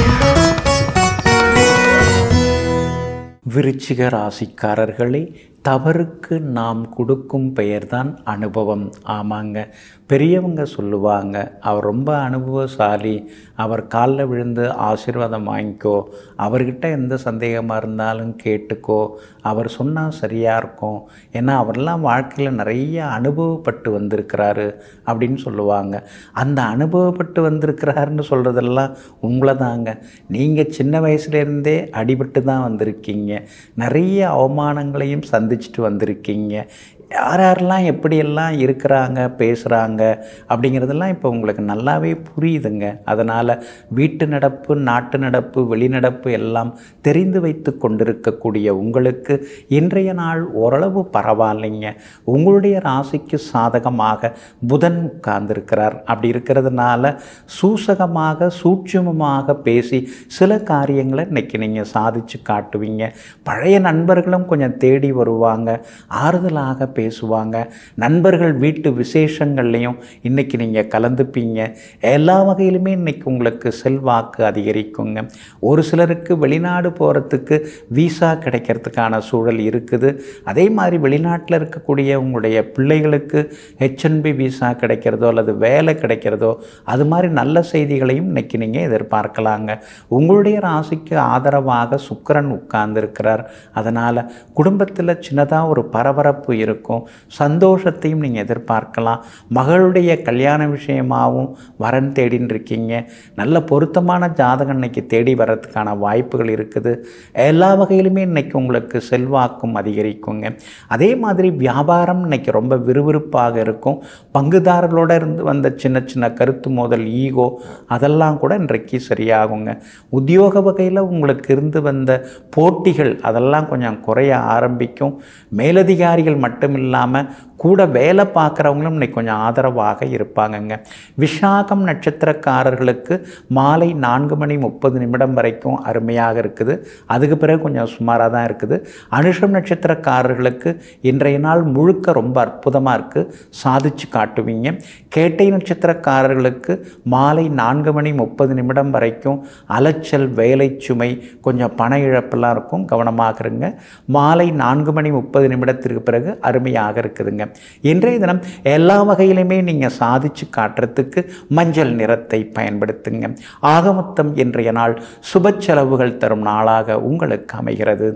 விருச்சிக ராசிக்காரர்களே தவறுக்கு நாம் கொடுக்கும் பெயர்தான் அனுபவம் ஆமாங்க பெரியவங்க சொல்லுவாங்க அவர் ரொம்ப அனுபவசாலி அவர் காலில் விழுந்து ஆசீர்வாதம் வாங்கிக்கோ அவர்கிட்ட எந்த சந்தேகமாக இருந்தாலும் கேட்டுக்கோ அவர் சொன்னால் சரியாக இருக்கும் ஏன்னா அவரெல்லாம் வாழ்க்கையில் நிறைய அனுபவப்பட்டு வந்திருக்கிறாரு அப்படின்னு சொல்லுவாங்க அந்த அனுபவப்பட்டு வந்திருக்கிறாருன்னு சொல்கிறதெல்லாம் உங்களை தாங்க நீங்கள் சின்ன வயசுலேருந்தே அடிபட்டு தான் வந்திருக்கீங்க நிறைய அவமானங்களையும் சந்திச்சுட்டு வந்திருக்கீங்க யார் யாரெல்லாம் எப்படியெல்லாம் இருக்கிறாங்க பேசுகிறாங்க அப்படிங்கிறதெல்லாம் இப்போ உங்களுக்கு நல்லாவே புரியுதுங்க அதனால் வீட்டு நடப்பு நாட்டு நடப்பு வெளிநடப்பு எல்லாம் தெரிந்து வைத்து கொண்டிருக்கக்கூடிய உங்களுக்கு இன்றைய நாள் ஓரளவு பரவாயில்லைங்க உங்களுடைய ராசிக்கு சாதகமாக புதன் உட்கார்ந்திருக்கிறார் அப்படி இருக்கிறதுனால சூசகமாக சூட்சுமமாக பேசி சில காரியங்களை இன்னைக்கு நீங்கள் சாதிச்சு காட்டுவீங்க பழைய நண்பர்களும் கொஞ்சம் தேடி வருவாங்க ஆறுதலாக பேசுவாங்க நண்பர்கள் வீட்டு விசேஷங்கள்லையும் இன்றைக்கி நீங்கள் கலந்துப்பீங்க எல்லா வகையிலுமே இன்றைக்கி உங்களுக்கு செல்வாக்கு அதிகரிக்குங்க ஒரு சிலருக்கு வெளிநாடு போகிறதுக்கு விசா கிடைக்கிறதுக்கான சூழல் இருக்குது அதே மாதிரி வெளிநாட்டில் இருக்கக்கூடிய உங்களுடைய பிள்ளைகளுக்கு ஹெச்என்பி விசா கிடைக்கிறதோ அல்லது வேலை கிடைக்கிறதோ அது மாதிரி நல்ல செய்திகளையும் இன்றைக்கி நீங்கள் எதிர்பார்க்கலாங்க உங்களுடைய ராசிக்கு ஆதரவாக சுக்கிரன் உட்கார்ந்துருக்கிறார் அதனால் குடும்பத்தில் சின்னதாக ஒரு பரபரப்பு இருக்கும் சந்தோஷத்தையும் நீங்கள் எதிர்பார்க்கலாம் மகளுடைய கல்யாண விஷயமாகவும் வரன் தேடின்னு இருக்கீங்க நல்ல பொருத்தமான ஜாதகம் இன்னைக்கு தேடி வர்றதுக்கான வாய்ப்புகள் இருக்குது எல்லா வகையிலுமே இன்னைக்கு உங்களுக்கு செல்வாக்கும் அதிகரிக்குங்க அதே மாதிரி வியாபாரம் இன்னைக்கு ரொம்ப விறுவிறுப்பாக இருக்கும் பங்குதாரர்களோட இருந்து வந்த சின்ன சின்ன கருத்து மோதல் ஈகோ அதெல்லாம் கூட இன்றைக்கு சரியாகுங்க உத்தியோக வகையில் உங்களுக்கு இருந்து வந்த போட்டிகள் அதெல்லாம் கொஞ்சம் குறைய ஆரம்பிக்கும் மேலதிகாரிகள் மட்டும் இல்லாமல் கூட வேலை பார்க்குறவங்களும் இன்னைக்கு கொஞ்சம் ஆதரவாக இருப்பாங்கங்க விஷாகம் நட்சத்திரக்காரர்களுக்கு மாலை நான்கு மணி முப்பது நிமிடம் வரைக்கும் அருமையாக இருக்குது அதுக்கு பிறகு கொஞ்சம் சுமாராக தான் இருக்குது அனுஷம் நட்சத்திரக்காரர்களுக்கு இன்றைய நாள் முழுக்க ரொம்ப அற்புதமாக இருக்குது சாதிச்சு காட்டுவீங்க கேட்டை நட்சத்திரக்காரர்களுக்கு மாலை நான்கு மணி முப்பது நிமிடம் வரைக்கும் அலைச்சல் வேலை சுமை கொஞ்சம் பண இழப்பெல்லாம் இருக்கும் கவனமாக இருங்க மாலை நான்கு மணி முப்பது நிமிடத்திற்கு பிறகு அருமையாக இருக்குதுங்க இன்றைய தினம் எல்லா வகையிலுமே நீங்கள் சாதிச்சு காட்டுறதுக்கு மஞ்சள் நிறத்தை பயன்படுத்துங்க ஆக மொத்தம் இன்றைய நாள் சுப செலவுகள் தரும் நாளாக உங்களுக்கு அமைகிறது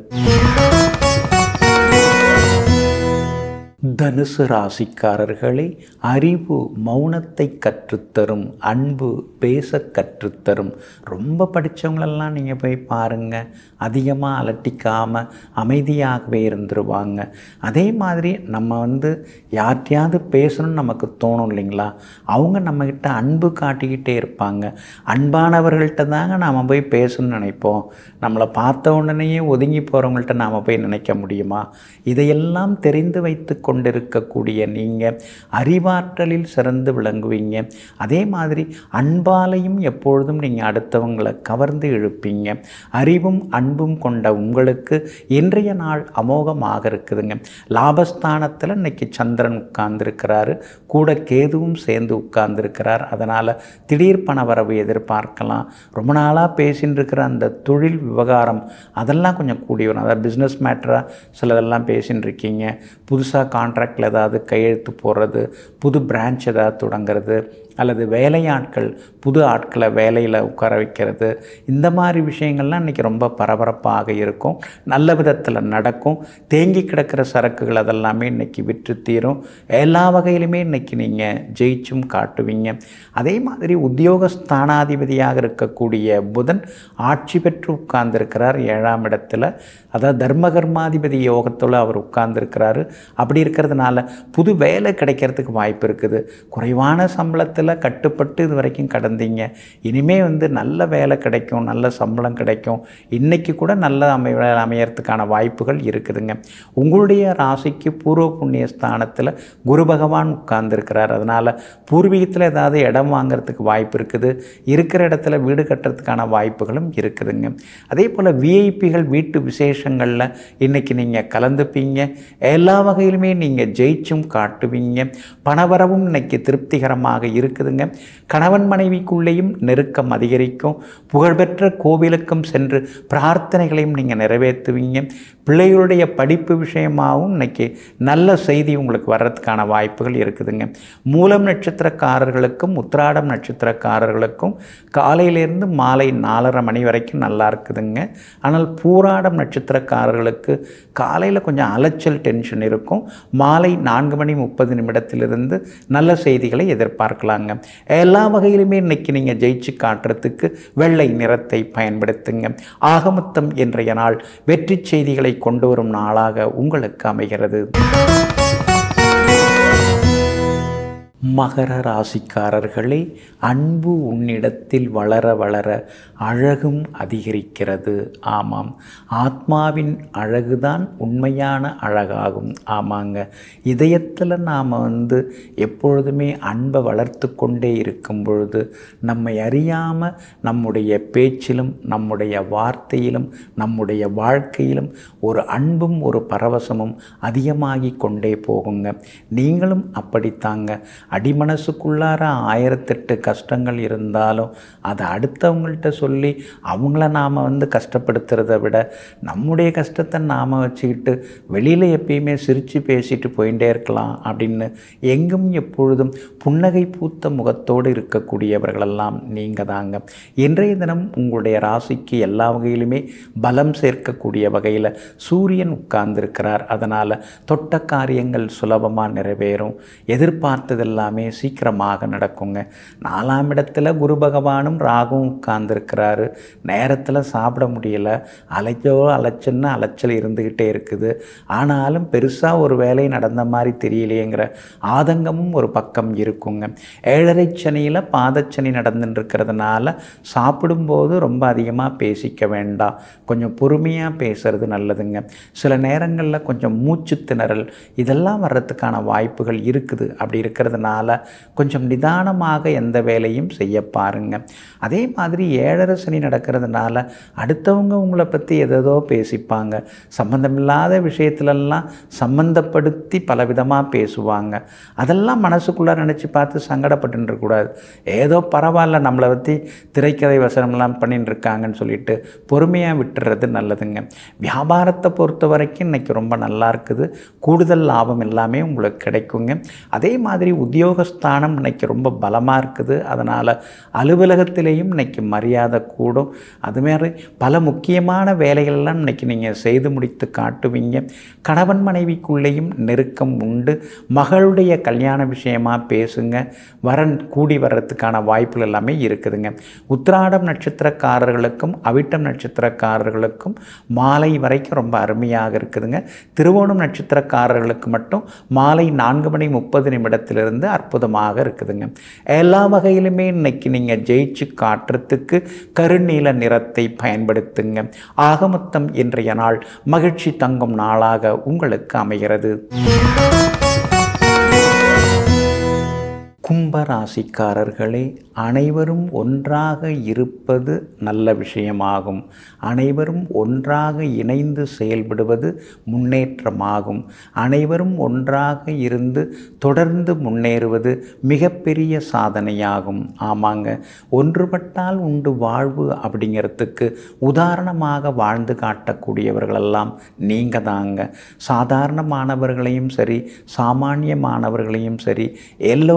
தனுசு ராசிக்காரர்களே அறிவு மௌனத்தை கற்றுத்தரும் அன்பு பேச கற்றுத்தரும் ரொம்ப படித்தவங்களெல்லாம் நீங்கள் போய் பாருங்கள் அதிகமாக அலட்டிக்காமல் அமைதியாகவே இருந்துருவாங்க அதே மாதிரி நம்ம வந்து யார்கிட்டையாவது பேசணும்னு நமக்கு தோணும் இல்லைங்களா அவங்க நம்மக்கிட்ட அன்பு காட்டிக்கிட்டே இருப்பாங்க அன்பானவர்கள்ட்ட தாங்க நாம் போய் பேசணும்னு நினைப்போம் நம்மளை பார்த்த உடனேயே ஒதுங்கி போகிறவங்கள்ட்ட நாம் போய் நினைக்க முடியுமா இதையெல்லாம் தெரிந்து வைத்து கொண்டிருக்கக்கூடிய நீங்கள் அறிவாற்றலில் சிறந்து விளங்குவீங்க அதே மாதிரி அன்பாலையும் எப்பொழுதும் நீங்கள் அடுத்தவங்களை கவர்ந்து இழுப்பீங்க அறிவும் அன்பும் கொண்ட உங்களுக்கு இன்றைய நாள் அமோகமாக இருக்குதுங்க லாபஸ்தானத்தில் இன்னைக்கு சந்திரன் உட்கார்ந்துருக்கிறாரு கூட கேதுவும் சேர்ந்து உட்கார்ந்துருக்கிறார் அதனால் திடீர் பண வரவு எதிர்பார்க்கலாம் ரொம்ப நாளாக பேசின்னு இருக்கிற அந்த தொழில் விவகாரம் அதெல்லாம் கொஞ்சம் கூடி வரும் அதாவது பிஸ்னஸ் மேட்டராக சிலதெல்லாம் பேசின்னு இருக்கீங்க புதுசாக கான்ட்ராக்டில் ஏதாவது கையெழுத்து போடுறது புது பிரான்ச் ஏதாவது தொடங்குறது அல்லது வேலையாட்கள் புது ஆட்களை வேலையில் உட்கார வைக்கிறது இந்த மாதிரி விஷயங்கள்லாம் இன்றைக்கி ரொம்ப பரபரப்பாக இருக்கும் நல்ல விதத்தில் நடக்கும் தேங்கி கிடக்கிற சரக்குகள் அதெல்லாமே இன்றைக்கி விற்று தீரும் எல்லா வகையிலுமே இன்றைக்கி நீங்கள் ஜெயிச்சும் காட்டுவீங்க அதே மாதிரி உத்தியோக ஸ்தானாதிபதியாக இருக்கக்கூடிய புதன் ஆட்சி பெற்று உட்கார்ந்திருக்கிறார் ஏழாம் இடத்துல அதாவது தர்மகர்மாதிபதி யோகத்தில் அவர் உட்கார்ந்துருக்கிறாரு அப்படி இருக்கிறதுனால புது வேலை கிடைக்கிறதுக்கு வாய்ப்பு இருக்குது குறைவான சம்பளத்தில் கட்டுப்பட்டு இது வரைக்கும் கடந்தீங்க இனிமே வந்து நல்ல வேலை கிடைக்கும் நல்ல சம்பளம் கிடைக்கும் இன்றைக்கி கூட நல்ல அமை அமையறதுக்கான வாய்ப்புகள் இருக்குதுங்க உங்களுடைய ராசிக்கு பூர்வ புண்ணிய ஸ்தானத்தில் குரு பகவான் உட்கார்ந்துருக்கிறார் அதனால் பூர்வீகத்தில் ஏதாவது இடம் வாங்குறதுக்கு வாய்ப்பு இருக்குது இருக்கிற இடத்துல வீடு கட்டுறதுக்கான வாய்ப்புகளும் இருக்குதுங்க அதே போல் விஐபிகள் வீட்டு விசேஷங்களில் இன்றைக்கி நீங்கள் கலந்துப்பீங்க எல்லா வகையிலுமே நீங்கள் ஜெயிச்சும் காட்டுவீங்க பணவரவும் இன்னைக்கு திருப்திகரமாக இருக்குதுங்க கணவன் மனைவிக்குள்ளேயும் நெருக்கம் அதிகரிக்கும் புகழ்பெற்ற கோவிலுக்கும் சென்று பிரார்த்தனைகளையும் நீங்கள் நிறைவேற்றுவீங்க பிள்ளைகளுடைய படிப்பு விஷயமாகவும் இன்னைக்கு நல்ல செய்தி உங்களுக்கு வர்றதுக்கான வாய்ப்புகள் இருக்குதுங்க மூலம் நட்சத்திரக்காரர்களுக்கும் உத்திராடம் நட்சத்திரக்காரர்களுக்கும் காலையிலேருந்து மாலை நாலரை மணி வரைக்கும் நல்லா இருக்குதுங்க ஆனால் பூராடம் நட்சத்திரக்காரர்களுக்கு காலையில் கொஞ்சம் அலைச்சல் டென்ஷன் இருக்கும் மாலை நான்கு மணி முப்பது நிமிடத்திலிருந்து நல்ல செய்திகளை எதிர்பார்க்கலாங்க எல்லா வகையிலுமே இன்னைக்கு நீங்கள் ஜெயிச்சு காட்டுறதுக்கு வெள்ளை நிறத்தை பயன்படுத்துங்க ஆகமொத்தம் இன்றைய நாள் வெற்றி செய்திகளை கொண்டு வரும் நாளாக உங்களுக்கு அமைகிறது மகர ராசிக்காரர்களே அன்பு உன்னிடத்தில் வளர வளர அழகும் அதிகரிக்கிறது ஆமாம் ஆத்மாவின் அழகுதான் உண்மையான அழகாகும் ஆமாங்க இதயத்தில் நாம் வந்து எப்பொழுதுமே அன்பை வளர்த்து கொண்டே இருக்கும் பொழுது நம்மை அறியாமல் நம்முடைய பேச்சிலும் நம்முடைய வார்த்தையிலும் நம்முடைய வாழ்க்கையிலும் ஒரு அன்பும் ஒரு பரவசமும் அதிகமாகி கொண்டே போகுங்க நீங்களும் அப்படித்தாங்க அடிமனசுக்குள்ளார ஆயிரத்தெட்டு கஷ்டங்கள் இருந்தாலும் அதை அடுத்தவங்கள்ட்ட சொல்லி அவங்கள நாம் வந்து கஷ்டப்படுத்துறத விட நம்முடைய கஷ்டத்தை நாம் வச்சுக்கிட்டு வெளியில் எப்பயுமே சிரித்து பேசிட்டு போயிட்டே இருக்கலாம் அப்படின்னு எங்கும் எப்பொழுதும் புன்னகை பூத்த முகத்தோடு இருக்கக்கூடியவர்களெல்லாம் நீங்கள் தாங்க இன்றைய தினம் உங்களுடைய ராசிக்கு எல்லா வகையிலுமே பலம் சேர்க்கக்கூடிய வகையில் சூரியன் உட்கார்ந்திருக்கிறார் அதனால் தொட்ட காரியங்கள் சுலபமாக நிறைவேறும் எதிர்பார்த்ததெல்லாம் எல்லாமே சீக்கிரமாக நடக்குங்க நாலாம் இடத்துல குரு பகவானும் ராகும் உட்கார்ந்துருக்கிறாரு நேரத்தில் சாப்பிட முடியல அலைச்சோ அலைச்சல்னு அலைச்சல் இருந்துக்கிட்டே இருக்குது ஆனாலும் பெருசாக ஒரு வேலை நடந்த மாதிரி தெரியலையேங்கிற ஆதங்கமும் ஒரு பக்கம் இருக்குங்க ஏழரை சனியில் பாதச்சனி நடந்துட்டு இருக்கிறதுனால சாப்பிடும்போது ரொம்ப அதிகமாக பேசிக்க வேண்டாம் கொஞ்சம் பொறுமையாக பேசுறது நல்லதுங்க சில நேரங்களில் கொஞ்சம் மூச்சு திணறல் இதெல்லாம் வர்றதுக்கான வாய்ப்புகள் இருக்குது அப்படி இருக்கிறதுனால கொஞ்சம் நிதானமாக எந்த வேலையும் செய்ய பாருங்க அதே மாதிரி ஏழரை சனி நடக்கிறதுனால அடுத்தவங்க உங்களை பற்றி எதோ பேசிப்பாங்க சம்மந்தமில்லாத விஷயத்துலலாம் சம்மந்தப்படுத்தி பலவிதமாக பேசுவாங்க அதெல்லாம் மனசுக்குள்ளே நினச்சி பார்த்து சங்கடப்பட்டு இருக்கக்கூடாது ஏதோ பரவாயில்ல நம்மளை பற்றி திரைக்கதை வசனம்லாம் பண்ணிட்டு இருக்காங்கன்னு சொல்லிட்டு பொறுமையாக விட்டுறது நல்லதுங்க வியாபாரத்தை பொறுத்த வரைக்கும் இன்றைக்கி ரொம்ப நல்லா இருக்குது கூடுதல் லாபம் எல்லாமே உங்களுக்கு கிடைக்குங்க அதே மாதிரி உத்தியோகஸ்தானம் இன்னைக்கு ரொம்ப பலமாக இருக்குது அதனால் அலுவலகத்திலேயும் இன்னைக்கு மரியாதை கூடும் அதுமாரி பல முக்கியமான வேலைகள்லாம் இன்னைக்கு நீங்கள் செய்து முடித்து காட்டுவீங்க கணவன் மனைவிக்குள்ளேயும் நெருக்கம் உண்டு மகளுடைய கல்யாண விஷயமா பேசுங்க வரன் கூடி வர்றதுக்கான வாய்ப்புகள் எல்லாமே இருக்குதுங்க உத்திராடம் நட்சத்திரக்காரர்களுக்கும் அவிட்டம் நட்சத்திரக்காரர்களுக்கும் மாலை வரைக்கும் ரொம்ப அருமையாக இருக்குதுங்க திருவோணம் நட்சத்திரக்காரர்களுக்கு மட்டும் மாலை நான்கு மணி முப்பது நிமிடத்திலிருந்து அற்புதமாக இருக்குதுங்க எல்லா வகையிலுமே இன்னைக்கு நீங்கள் ஜெயிச்சு காட்டுறதுக்கு கருநீல நிறத்தை பயன்படுத்துங்க ஆகமொத்தம் இன்றைய நாள் மகிழ்ச்சி தங்கும் நாளாக உங்களுக்கு அமைகிறது கும்பராசிக்காரர்களே அனைவரும் ஒன்றாக இருப்பது நல்ல விஷயமாகும் அனைவரும் ஒன்றாக இணைந்து செயல்படுவது முன்னேற்றமாகும் அனைவரும் ஒன்றாக இருந்து தொடர்ந்து முன்னேறுவது மிகப்பெரிய சாதனையாகும் ஆமாங்க ஒன்றுபட்டால் உண்டு வாழ்வு அப்படிங்கிறதுக்கு உதாரணமாக வாழ்ந்து காட்டக்கூடியவர்களெல்லாம் நீங்கள் தாங்க சாதாரண மாணவர்களையும் சரி சாமானிய மாணவர்களையும் சரி எல்லோரையும்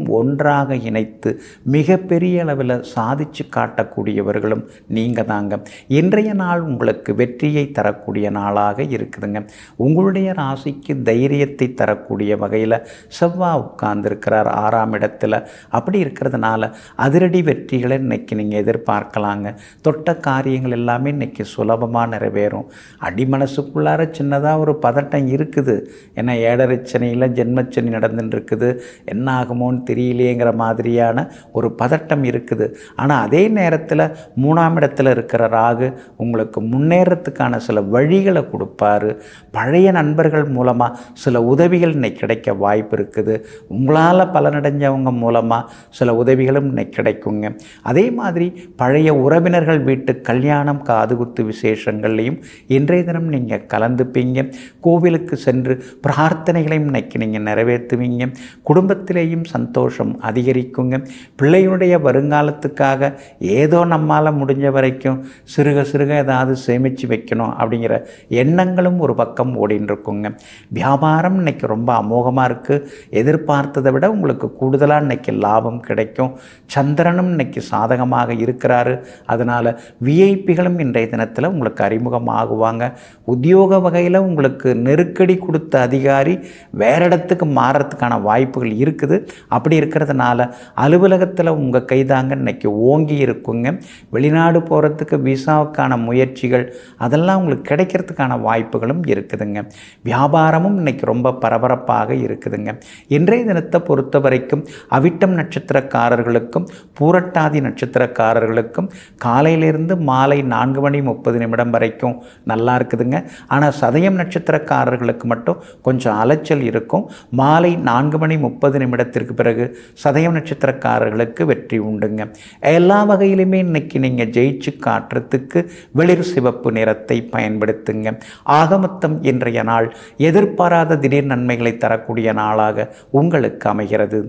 ஒன்றாக இணைத்து மிகப்பெரிய அளவில் சாதிச்சு காட்டக்கூடியவர்களும் நீங்கள் தாங்க இன்றைய நாள் உங்களுக்கு வெற்றியை தரக்கூடிய நாளாக இருக்குதுங்க உங்களுடைய ராசிக்கு தைரியத்தை தரக்கூடிய வகையில் செவ்வாய் உட்கார்ந்துருக்கிறார் ஆறாம் இடத்துல அப்படி இருக்கிறதுனால அதிரடி வெற்றிகளை இன்னைக்கு நீங்கள் எதிர்பார்க்கலாங்க தொட்ட காரியங்கள் எல்லாமே இன்னைக்கு சுலபமாக நிறைவேறும் அடிமனசுக்குள்ளார சின்னதாக ஒரு பதட்டம் இருக்குது ஏன்னா ஏழரைச்சனையில் ஜென்மச்சனி நடந்துட்டு இருக்குது என்ன ஆகுமோன்னு தெரியலையேங்கிற மாதிரியான ஒரு பதட்டம் இருக்குது ஆனால் அதே நேரத்தில் மூணாம் இடத்துல இருக்கிற ராகு உங்களுக்கு முன்னேறத்துக்கான சில வழிகளை கொடுப்பாரு பழைய நண்பர்கள் மூலமாக சில உதவிகள் இன்னைக்கு கிடைக்க வாய்ப்பு இருக்குது உங்களால் பலனடைஞ்சவங்க மூலமாக சில உதவிகளும் இன்னைக்கு கிடைக்குங்க அதே மாதிரி பழைய உறவினர்கள் வீட்டு கல்யாணம் காதுகுத்து விசேஷங்கள்லையும் இன்றைய தினம் நீங்கள் கலந்துப்பீங்க கோவிலுக்கு சென்று பிரார்த்தனைகளையும் இன்னைக்கு நீங்கள் நிறைவேற்றுவீங்க குடும்பத்திலேயும் சந்தோஷம் அதிகரிக்குங்க பிள்ளையுடைய வருங்காலத்துக்காக ஏதோ நம்மால் முடிஞ்ச வரைக்கும் சிறுக சிறுக ஏதாவது சேமித்து வைக்கணும் அப்படிங்கிற எண்ணங்களும் ஒரு பக்கம் ஓடின்னு இருக்குங்க வியாபாரம் இன்னைக்கு ரொம்ப அமோகமாக இருக்குது எதிர்பார்த்ததை விட உங்களுக்கு கூடுதலாக இன்னைக்கு லாபம் கிடைக்கும் சந்திரனும் இன்னைக்கு சாதகமாக இருக்கிறாரு அதனால் விஐபிகளும் இன்றைய தினத்தில் உங்களுக்கு அறிமுகமாகுவாங்க உத்தியோக வகையில் உங்களுக்கு நெருக்கடி கொடுத்த அதிகாரி வேற இடத்துக்கு மாறுறதுக்கான வாய்ப்புகள் இருக்குது அப்படி இருக்கிறதுனால அலுவலகத்தில் உங்கள் கைதாங்க இன்னைக்கு ஓங்கி இருக்குங்க வெளிநாடு போகிறதுக்கு விசாவுக்கான முயற்சிகள் அதெல்லாம் உங்களுக்கு கிடைக்கிறதுக்கான வாய்ப்புகளும் இருக்குதுங்க வியாபாரமும் இன்னைக்கு ரொம்ப பரபரப்பாக இருக்குதுங்க இன்றைய தினத்தை பொறுத்த வரைக்கும் அவிட்டம் நட்சத்திரக்காரர்களுக்கும் பூரட்டாதி நட்சத்திரக்காரர்களுக்கும் காலையிலிருந்து மாலை நான்கு மணி முப்பது நிமிடம் வரைக்கும் நல்லா இருக்குதுங்க ஆனால் சதயம் நட்சத்திரக்காரர்களுக்கு மட்டும் கொஞ்சம் அலைச்சல் இருக்கும் மாலை நான்கு மணி முப்பது நிமிடத்திற்கு பிறகு சதயம் நட்சத்திரக்காரர்களுக்கு வெற்றி உண்டுங்க எல்லா வகையிலுமே இன்னைக்கு நீங்கள் ஜெயிச்சு காட்டுறதுக்கு வெளிர் சிவப்பு நிறத்தை பயன்படுத்துங்க ஆகமொத்தம் இன்றைய நாள் எதிர்பாராத திடீர் நன்மைகளை தரக்கூடிய நாளாக உங்களுக்கு அமைகிறது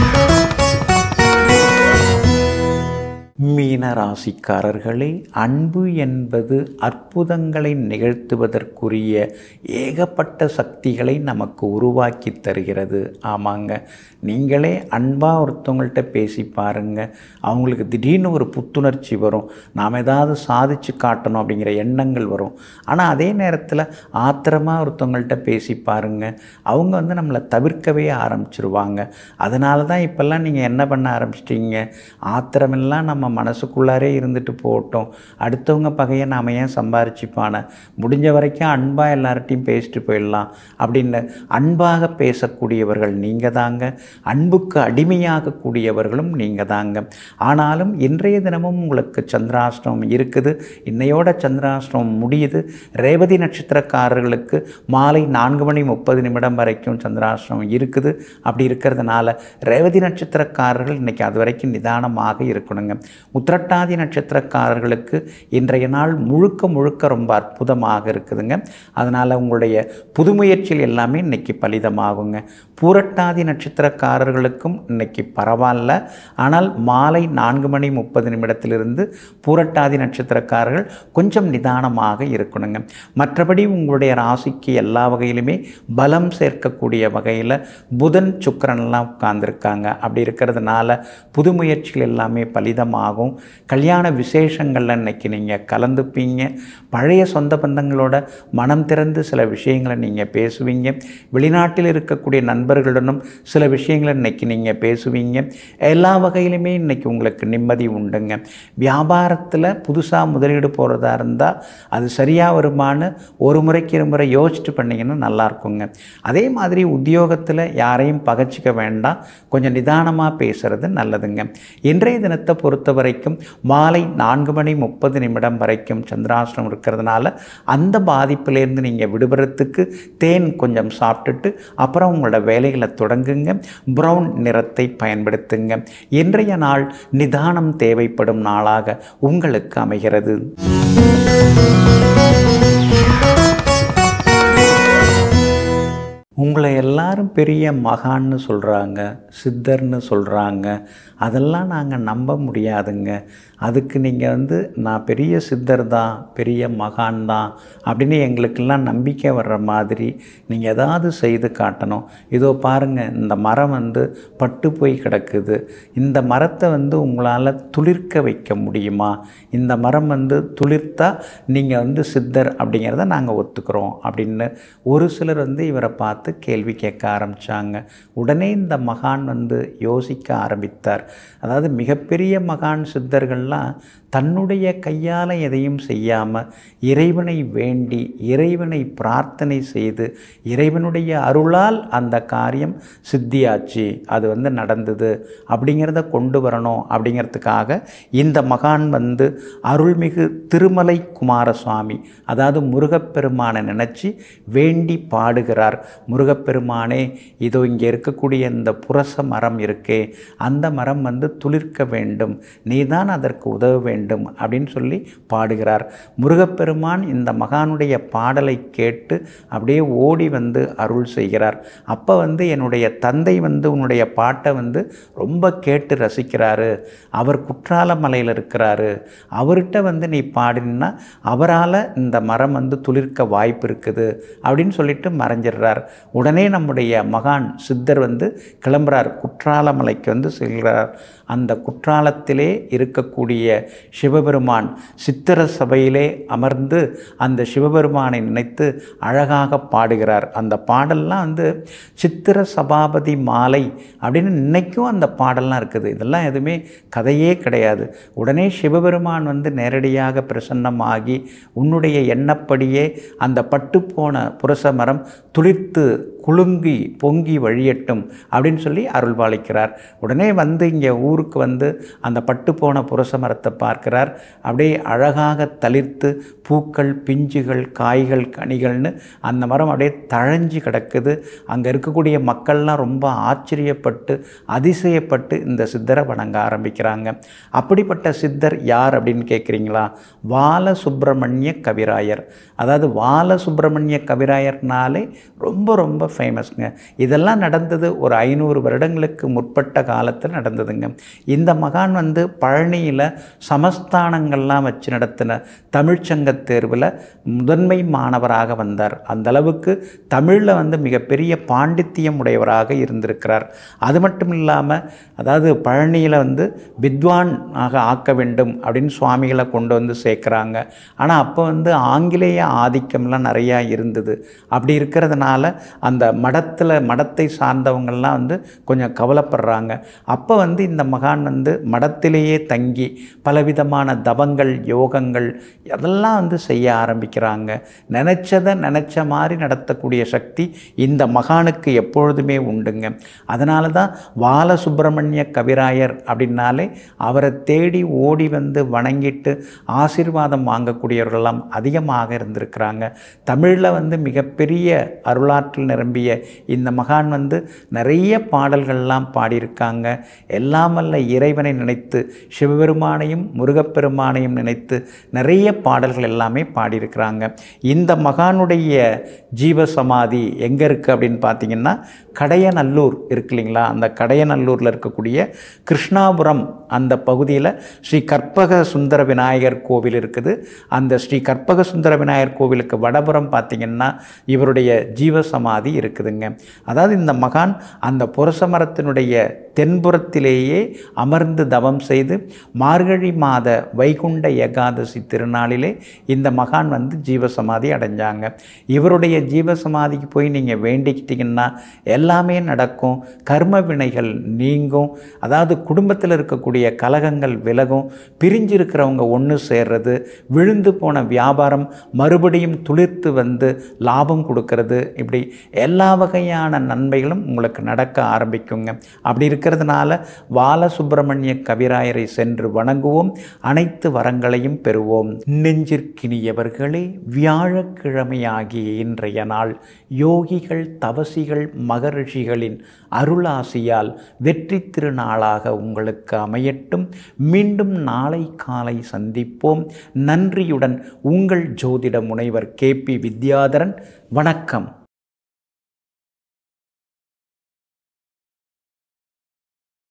மீன ராசிக்காரர்களே அன்பு என்பது அற்புதங்களை நிகழ்த்துவதற்குரிய ஏகப்பட்ட சக்திகளை நமக்கு உருவாக்கி தருகிறது ஆமாங்க நீங்களே அன்பாக ஒருத்தவங்கள்ட்ட பேசி பாருங்க அவங்களுக்கு திடீர்னு ஒரு புத்துணர்ச்சி வரும் நாம் ஏதாவது சாதிச்சு காட்டணும் அப்படிங்கிற எண்ணங்கள் வரும் ஆனால் அதே நேரத்தில் ஆத்திரமாக ஒருத்தவங்கள்ட்ட பேசி பாருங்க அவங்க வந்து நம்மளை தவிர்க்கவே ஆரம்பிச்சிருவாங்க அதனால தான் இப்போல்லாம் நீங்கள் என்ன பண்ண ஆரம்பிச்சிட்டீங்க ஆத்திரமெல்லாம் நம்ம மனசுக்குள்ளாரே இருந்துட்டு போகட்டும் அடுத்தவங்க பகையை நாம் ஏன் சம்பாரிச்சுப்பான முடிஞ்ச வரைக்கும் அன்பாக எல்லார்ட்டையும் பேசிட்டு போயிடலாம் அப்படின்னு அன்பாக பேசக்கூடியவர்கள் நீங்கள் தாங்க அன்புக்கு அடிமையாகக்கூடியவர்களும் நீங்கள் தாங்க ஆனாலும் இன்றைய தினமும் உங்களுக்கு சந்திராஷ்டமம் இருக்குது இன்னையோட சந்திராஷ்டமம் முடியுது ரேவதி நட்சத்திரக்காரர்களுக்கு மாலை நான்கு மணி முப்பது நிமிடம் வரைக்கும் சந்திராஷ்டமம் இருக்குது அப்படி இருக்கிறதுனால ரேவதி நட்சத்திரக்காரர்கள் இன்னைக்கு அது வரைக்கும் நிதானமாக இருக்கணுங்க உத்திரட்டாதி நட்சத்திரக்காரர்களுக்கு இன்றைய நாள் முழுக்க முழுக்க ரொம்ப அற்புதமாக இருக்குதுங்க அதனால் உங்களுடைய புது முயற்சிகள் எல்லாமே இன்னைக்கு பலிதமாகுங்க பூரட்டாதி நட்சத்திரக்காரர்களுக்கும் இன்னைக்கு பரவாயில்ல ஆனால் மாலை நான்கு மணி முப்பது நிமிடத்திலிருந்து பூரட்டாதி நட்சத்திரக்காரர்கள் கொஞ்சம் நிதானமாக இருக்கணுங்க மற்றபடி உங்களுடைய ராசிக்கு எல்லா வகையிலுமே பலம் சேர்க்கக்கூடிய வகையில் புதன் சுக்கிரன்லாம் உட்கார்ந்துருக்காங்க அப்படி இருக்கிறதுனால புது முயற்சிகள் எல்லாமே பலிதமாகும் கல்யாண விசேஷங்களில் இன்னைக்கு நீங்கள் கலந்துப்பீங்க பழைய சொந்த பந்தங்களோட மனம் திறந்து சில விஷயங்களை நீங்கள் பேசுவீங்க வெளிநாட்டில் இருக்கக்கூடிய நண்பர்களுடனும் சில விஷயங்களை இன்னைக்கு நீங்கள் பேசுவீங்க எல்லா வகையிலுமே இன்னைக்கு உங்களுக்கு நிம்மதி உண்டுங்க வியாபாரத்தில் புதுசாக முதலீடு போகிறதா இருந்தால் அது சரியாக வருமானு ஒரு முறைக்கு இரு முறை யோசிச்சுட்டு பண்ணிங்கன்னா நல்லா இருக்குங்க அதே மாதிரி உத்தியோகத்தில் யாரையும் பகச்சிக்க வேண்டாம் கொஞ்சம் நிதானமாக பேசுகிறது நல்லதுங்க இன்றைய தினத்தை பொறுத்த வரைக்கும் மாலை நான்கு மணி முப்பது நிமிடம் வரைக்கும் சந்திராஷ்டிரம் இருக்கிறதுனால அந்த பாதிப்பிலேருந்து நீங்கள் விடுபடுறதுக்கு தேன் கொஞ்சம் சாப்பிட்டுட்டு அப்புறம் உங்களோட வேலைகளை தொடங்குங்க ப்ரௌன் நிறத்தை பயன்படுத்துங்க இன்றைய நாள் நிதானம் தேவைப்படும் நாளாக உங்களுக்கு அமைகிறது உங்களை எல்லாரும் பெரிய மகான்னு சொல்கிறாங்க சித்தர்னு சொல்கிறாங்க அதெல்லாம் நாங்கள் நம்ப முடியாதுங்க அதுக்கு நீங்கள் வந்து நான் பெரிய சித்தர் தான் பெரிய மகான் தான் அப்படின்னு எங்களுக்கெல்லாம் நம்பிக்கை வர்ற மாதிரி நீங்கள் ஏதாவது செய்து காட்டணும் இதோ பாருங்கள் இந்த மரம் வந்து பட்டு போய் கிடக்குது இந்த மரத்தை வந்து உங்களால் துளிர்க்க வைக்க முடியுமா இந்த மரம் வந்து துளிர்த்தா நீங்கள் வந்து சித்தர் அப்படிங்கிறத நாங்கள் ஒத்துக்கிறோம் அப்படின்னு ஒரு சிலர் வந்து இவரை பார்த்து கேள்வி கேட்க ஆரம்பித்தாங்க உடனே இந்த மகான் வந்து யோசிக்க ஆரம்பித்தார் அதாவது மிகப்பெரிய மகான் சித்தர்கள்லாம் தன்னுடைய கையால் எதையும் செய்யாமல் இறைவனை வேண்டி இறைவனை பிரார்த்தனை செய்து இறைவனுடைய அருளால் அந்த காரியம் சித்தியாச்சு அது வந்து நடந்தது அப்படிங்கிறத கொண்டு வரணும் அப்படிங்கிறதுக்காக இந்த மகான் வந்து அருள்மிகு திருமலை குமாரசுவாமி அதாவது முருகப்பெருமானை நினச்சி வேண்டி பாடுகிறார் முருகப்பெருமானே இதோ இங்கே இருக்கக்கூடிய இந்த புரச மரம் இருக்கே அந்த மரம் வந்து துளிர்க்க வேண்டும் நீதான் அதற்கு உதவ வேண்டும் அப்படின்னு சொல்லி பாடுகிறார் முருகப்பெருமான் இந்த மகானுடைய பாடலை கேட்டு அப்படியே ஓடி வந்து அருள் செய்கிறார் அப்போ வந்து என்னுடைய தந்தை வந்து உன்னுடைய பாட்டை வந்து ரொம்ப கேட்டு ரசிக்கிறாரு அவர் குற்றால மலையில் இருக்கிறாரு அவர்கிட்ட வந்து நீ பாடினா அவரால் இந்த மரம் வந்து துளிர்க்க வாய்ப்பு இருக்குது அப்படின்னு சொல்லிட்டு மறைஞ்சிடுறார் உடனே நம்முடைய மகான் சித்தர் வந்து கிளம்புறார் குற்றால மலைக்கு வந்து செல்கிறார் அந்த குற்றாலத்திலே இருக்கக்கூடிய சிவபெருமான் சித்திர சபையிலே அமர்ந்து அந்த சிவபெருமானை நினைத்து அழகாக பாடுகிறார் அந்த பாடல்லாம் வந்து சித்திர சபாபதி மாலை அப்படின்னு இன்னைக்கும் அந்த பாடல்லாம் இருக்குது இதெல்லாம் எதுவுமே கதையே கிடையாது உடனே சிவபெருமான் வந்து நேரடியாக பிரசன்னமாகி உன்னுடைய எண்ணப்படியே அந்த பட்டுப்போன புரச மரம் துளிர்த்து குலுங்கி பொங்கி வழியட்டும் அப்படின்னு சொல்லி அருள்பாலிக்கிறார் உடனே வந்து இங்கே ஊருக்கு வந்து அந்த பட்டு போன புரச மரத்தை பார்க்கிறார் அப்படியே அழகாக தளிர்த்து பூக்கள் பிஞ்சுகள் காய்கள் கனிகள்னு அந்த மரம் அப்படியே தழைஞ்சு கிடக்குது அங்கே இருக்கக்கூடிய மக்கள்லாம் ரொம்ப ஆச்சரியப்பட்டு அதிசயப்பட்டு இந்த சித்தரை வணங்க ஆரம்பிக்கிறாங்க அப்படிப்பட்ட சித்தர் யார் அப்படின்னு கேட்குறீங்களா வால சுப்பிரமணிய கவிராயர் அதாவது வால சுப்பிரமணிய கவிராயர்னாலே ரொம்ப ரொம்ப ஃபேமஸ்ங்க இதெல்லாம் நடந்தது ஒரு ஐநூறு வருடங்களுக்கு முற்பட்ட காலத்தில் நடந்ததுங்க இந்த மகான் வந்து பழனியில் சமஸ்தானங்கள்லாம் வச்சு நடத்தின தமிழ்ச்சங்க தேர்வில் முதன்மை மாணவராக வந்தார் அந்த அளவுக்கு தமிழில் வந்து மிகப்பெரிய பாண்டித்தியம் உடையவராக இருந்திருக்கிறார் அது மட்டும் இல்லாமல் அதாவது பழனியில் வந்து வித்வான் ஆக ஆக்க வேண்டும் அப்படின்னு சுவாமிகளை கொண்டு வந்து சேர்க்குறாங்க ஆனால் அப்போ வந்து ஆங்கிலேய ஆதிக்கம்லாம் நிறையா இருந்தது அப்படி இருக்கிறதுனால அந்த மடத்தில் மடத்தை சார்ந்தவங்கள்லாம் வந்து கொஞ்சம் கவலைப்படுறாங்க அப்போ வந்து இந்த மகான் வந்து மடத்திலேயே தங்கி பலவிதமான தவங்கள் யோகங்கள் அதெல்லாம் வந்து செய்ய ஆரம்பிக்கிறாங்க நினச்சதை நினச்ச மாதிரி நடத்தக்கூடிய சக்தி இந்த மகானுக்கு எப்பொழுதுமே உண்டுங்க அதனால தான் வால சுப்பிரமணிய கவிராயர் அப்படின்னாலே அவரை தேடி ஓடி வந்து வணங்கிட்டு ஆசீர்வாதம் வாங்கக்கூடியவர்களெல்லாம் அதிகமாக இருந்திருக்கிறாங்க தமிழில் வந்து மிகப்பெரிய அருளாற்றல் நிரம்பிய இந்த மகான் வந்து நிறைய பாடல்கள்லாம் பாடியிருக்காங்க எல்லாமல்ல இறைவனை நினைத்து சிவபெருமானையும் முருகப்பெருமானையும் நினைத்து நிறைய பாடல்கள் எல்லாமே பாடியிருக்கிறாங்க இந்த மகானுடைய ஜீவசமாதி எங்கே இருக்குது அப்படின்னு பார்த்தீங்கன்னா கடையநல்லூர் இருக்கு இல்லைங்களா அந்த கடையநல்லூரில் இருக்கக்கூடிய கிருஷ்ணாபுரம் அந்த பகுதியில் ஸ்ரீ கற்பக சுந்தர விநாயகர் கோவில் இருக்குது அந்த ஸ்ரீ கற்பக சுந்தர விநாயகர் கோவிலுக்கு வடபுறம் பார்த்திங்கன்னா இவருடைய ஜீவசமாதி இருக்குதுங்க அதாவது இந்த மகான் அந்த புரச மரத்தினுடைய தென்புறத்திலேயே அமர்ந்து தவம் செய்து மார்கழி மாத வைகுண்ட ஏகாதசி திருநாளிலே இந்த மகான் வந்து ஜீவசமாதி அடைஞ்சாங்க இவருடைய ஜீவசமாதிக்கு போய் நீங்கள் வேண்டிக்கிட்டிங்கன்னா எல்லாமே நடக்கும் கர்ம வினைகள் நீங்கும் அதாவது குடும்பத்தில் இருக்கக்கூடிய கலகங்கள் விலகும் பிரிஞ்சு இருக்கிறவங்க ஒன்று சேர்றது விழுந்து போன வியாபாரம் மறுபடியும் துளிர்த்து வந்து லாபம் கொடுக்கறது இப்படி எல்லா வகையான நன்மைகளும் உங்களுக்கு நடக்க ஆரம்பிக்குங்க அப்படி இருக்கிறதுனால வால சுப்பிரமணிய கவிராயரை சென்று வணங்குவோம் அனைத்து வரங்களையும் பெறுவோம் நெஞ்சிற்கினியவர்களே வியாழக்கிழமையாகிய இன்றைய நாள் யோகிகள் தவசிகள் மகரிஷிகளின் அருளாசியால் வெற்றி திருநாளாக உங்களுக்கு அமையட்டும் மீண்டும் நாளை காலை சந்திப்போம் நன்றியுடன் உங்கள் ஜோதிட முனைவர் கே பி வித்யாதரன் வணக்கம்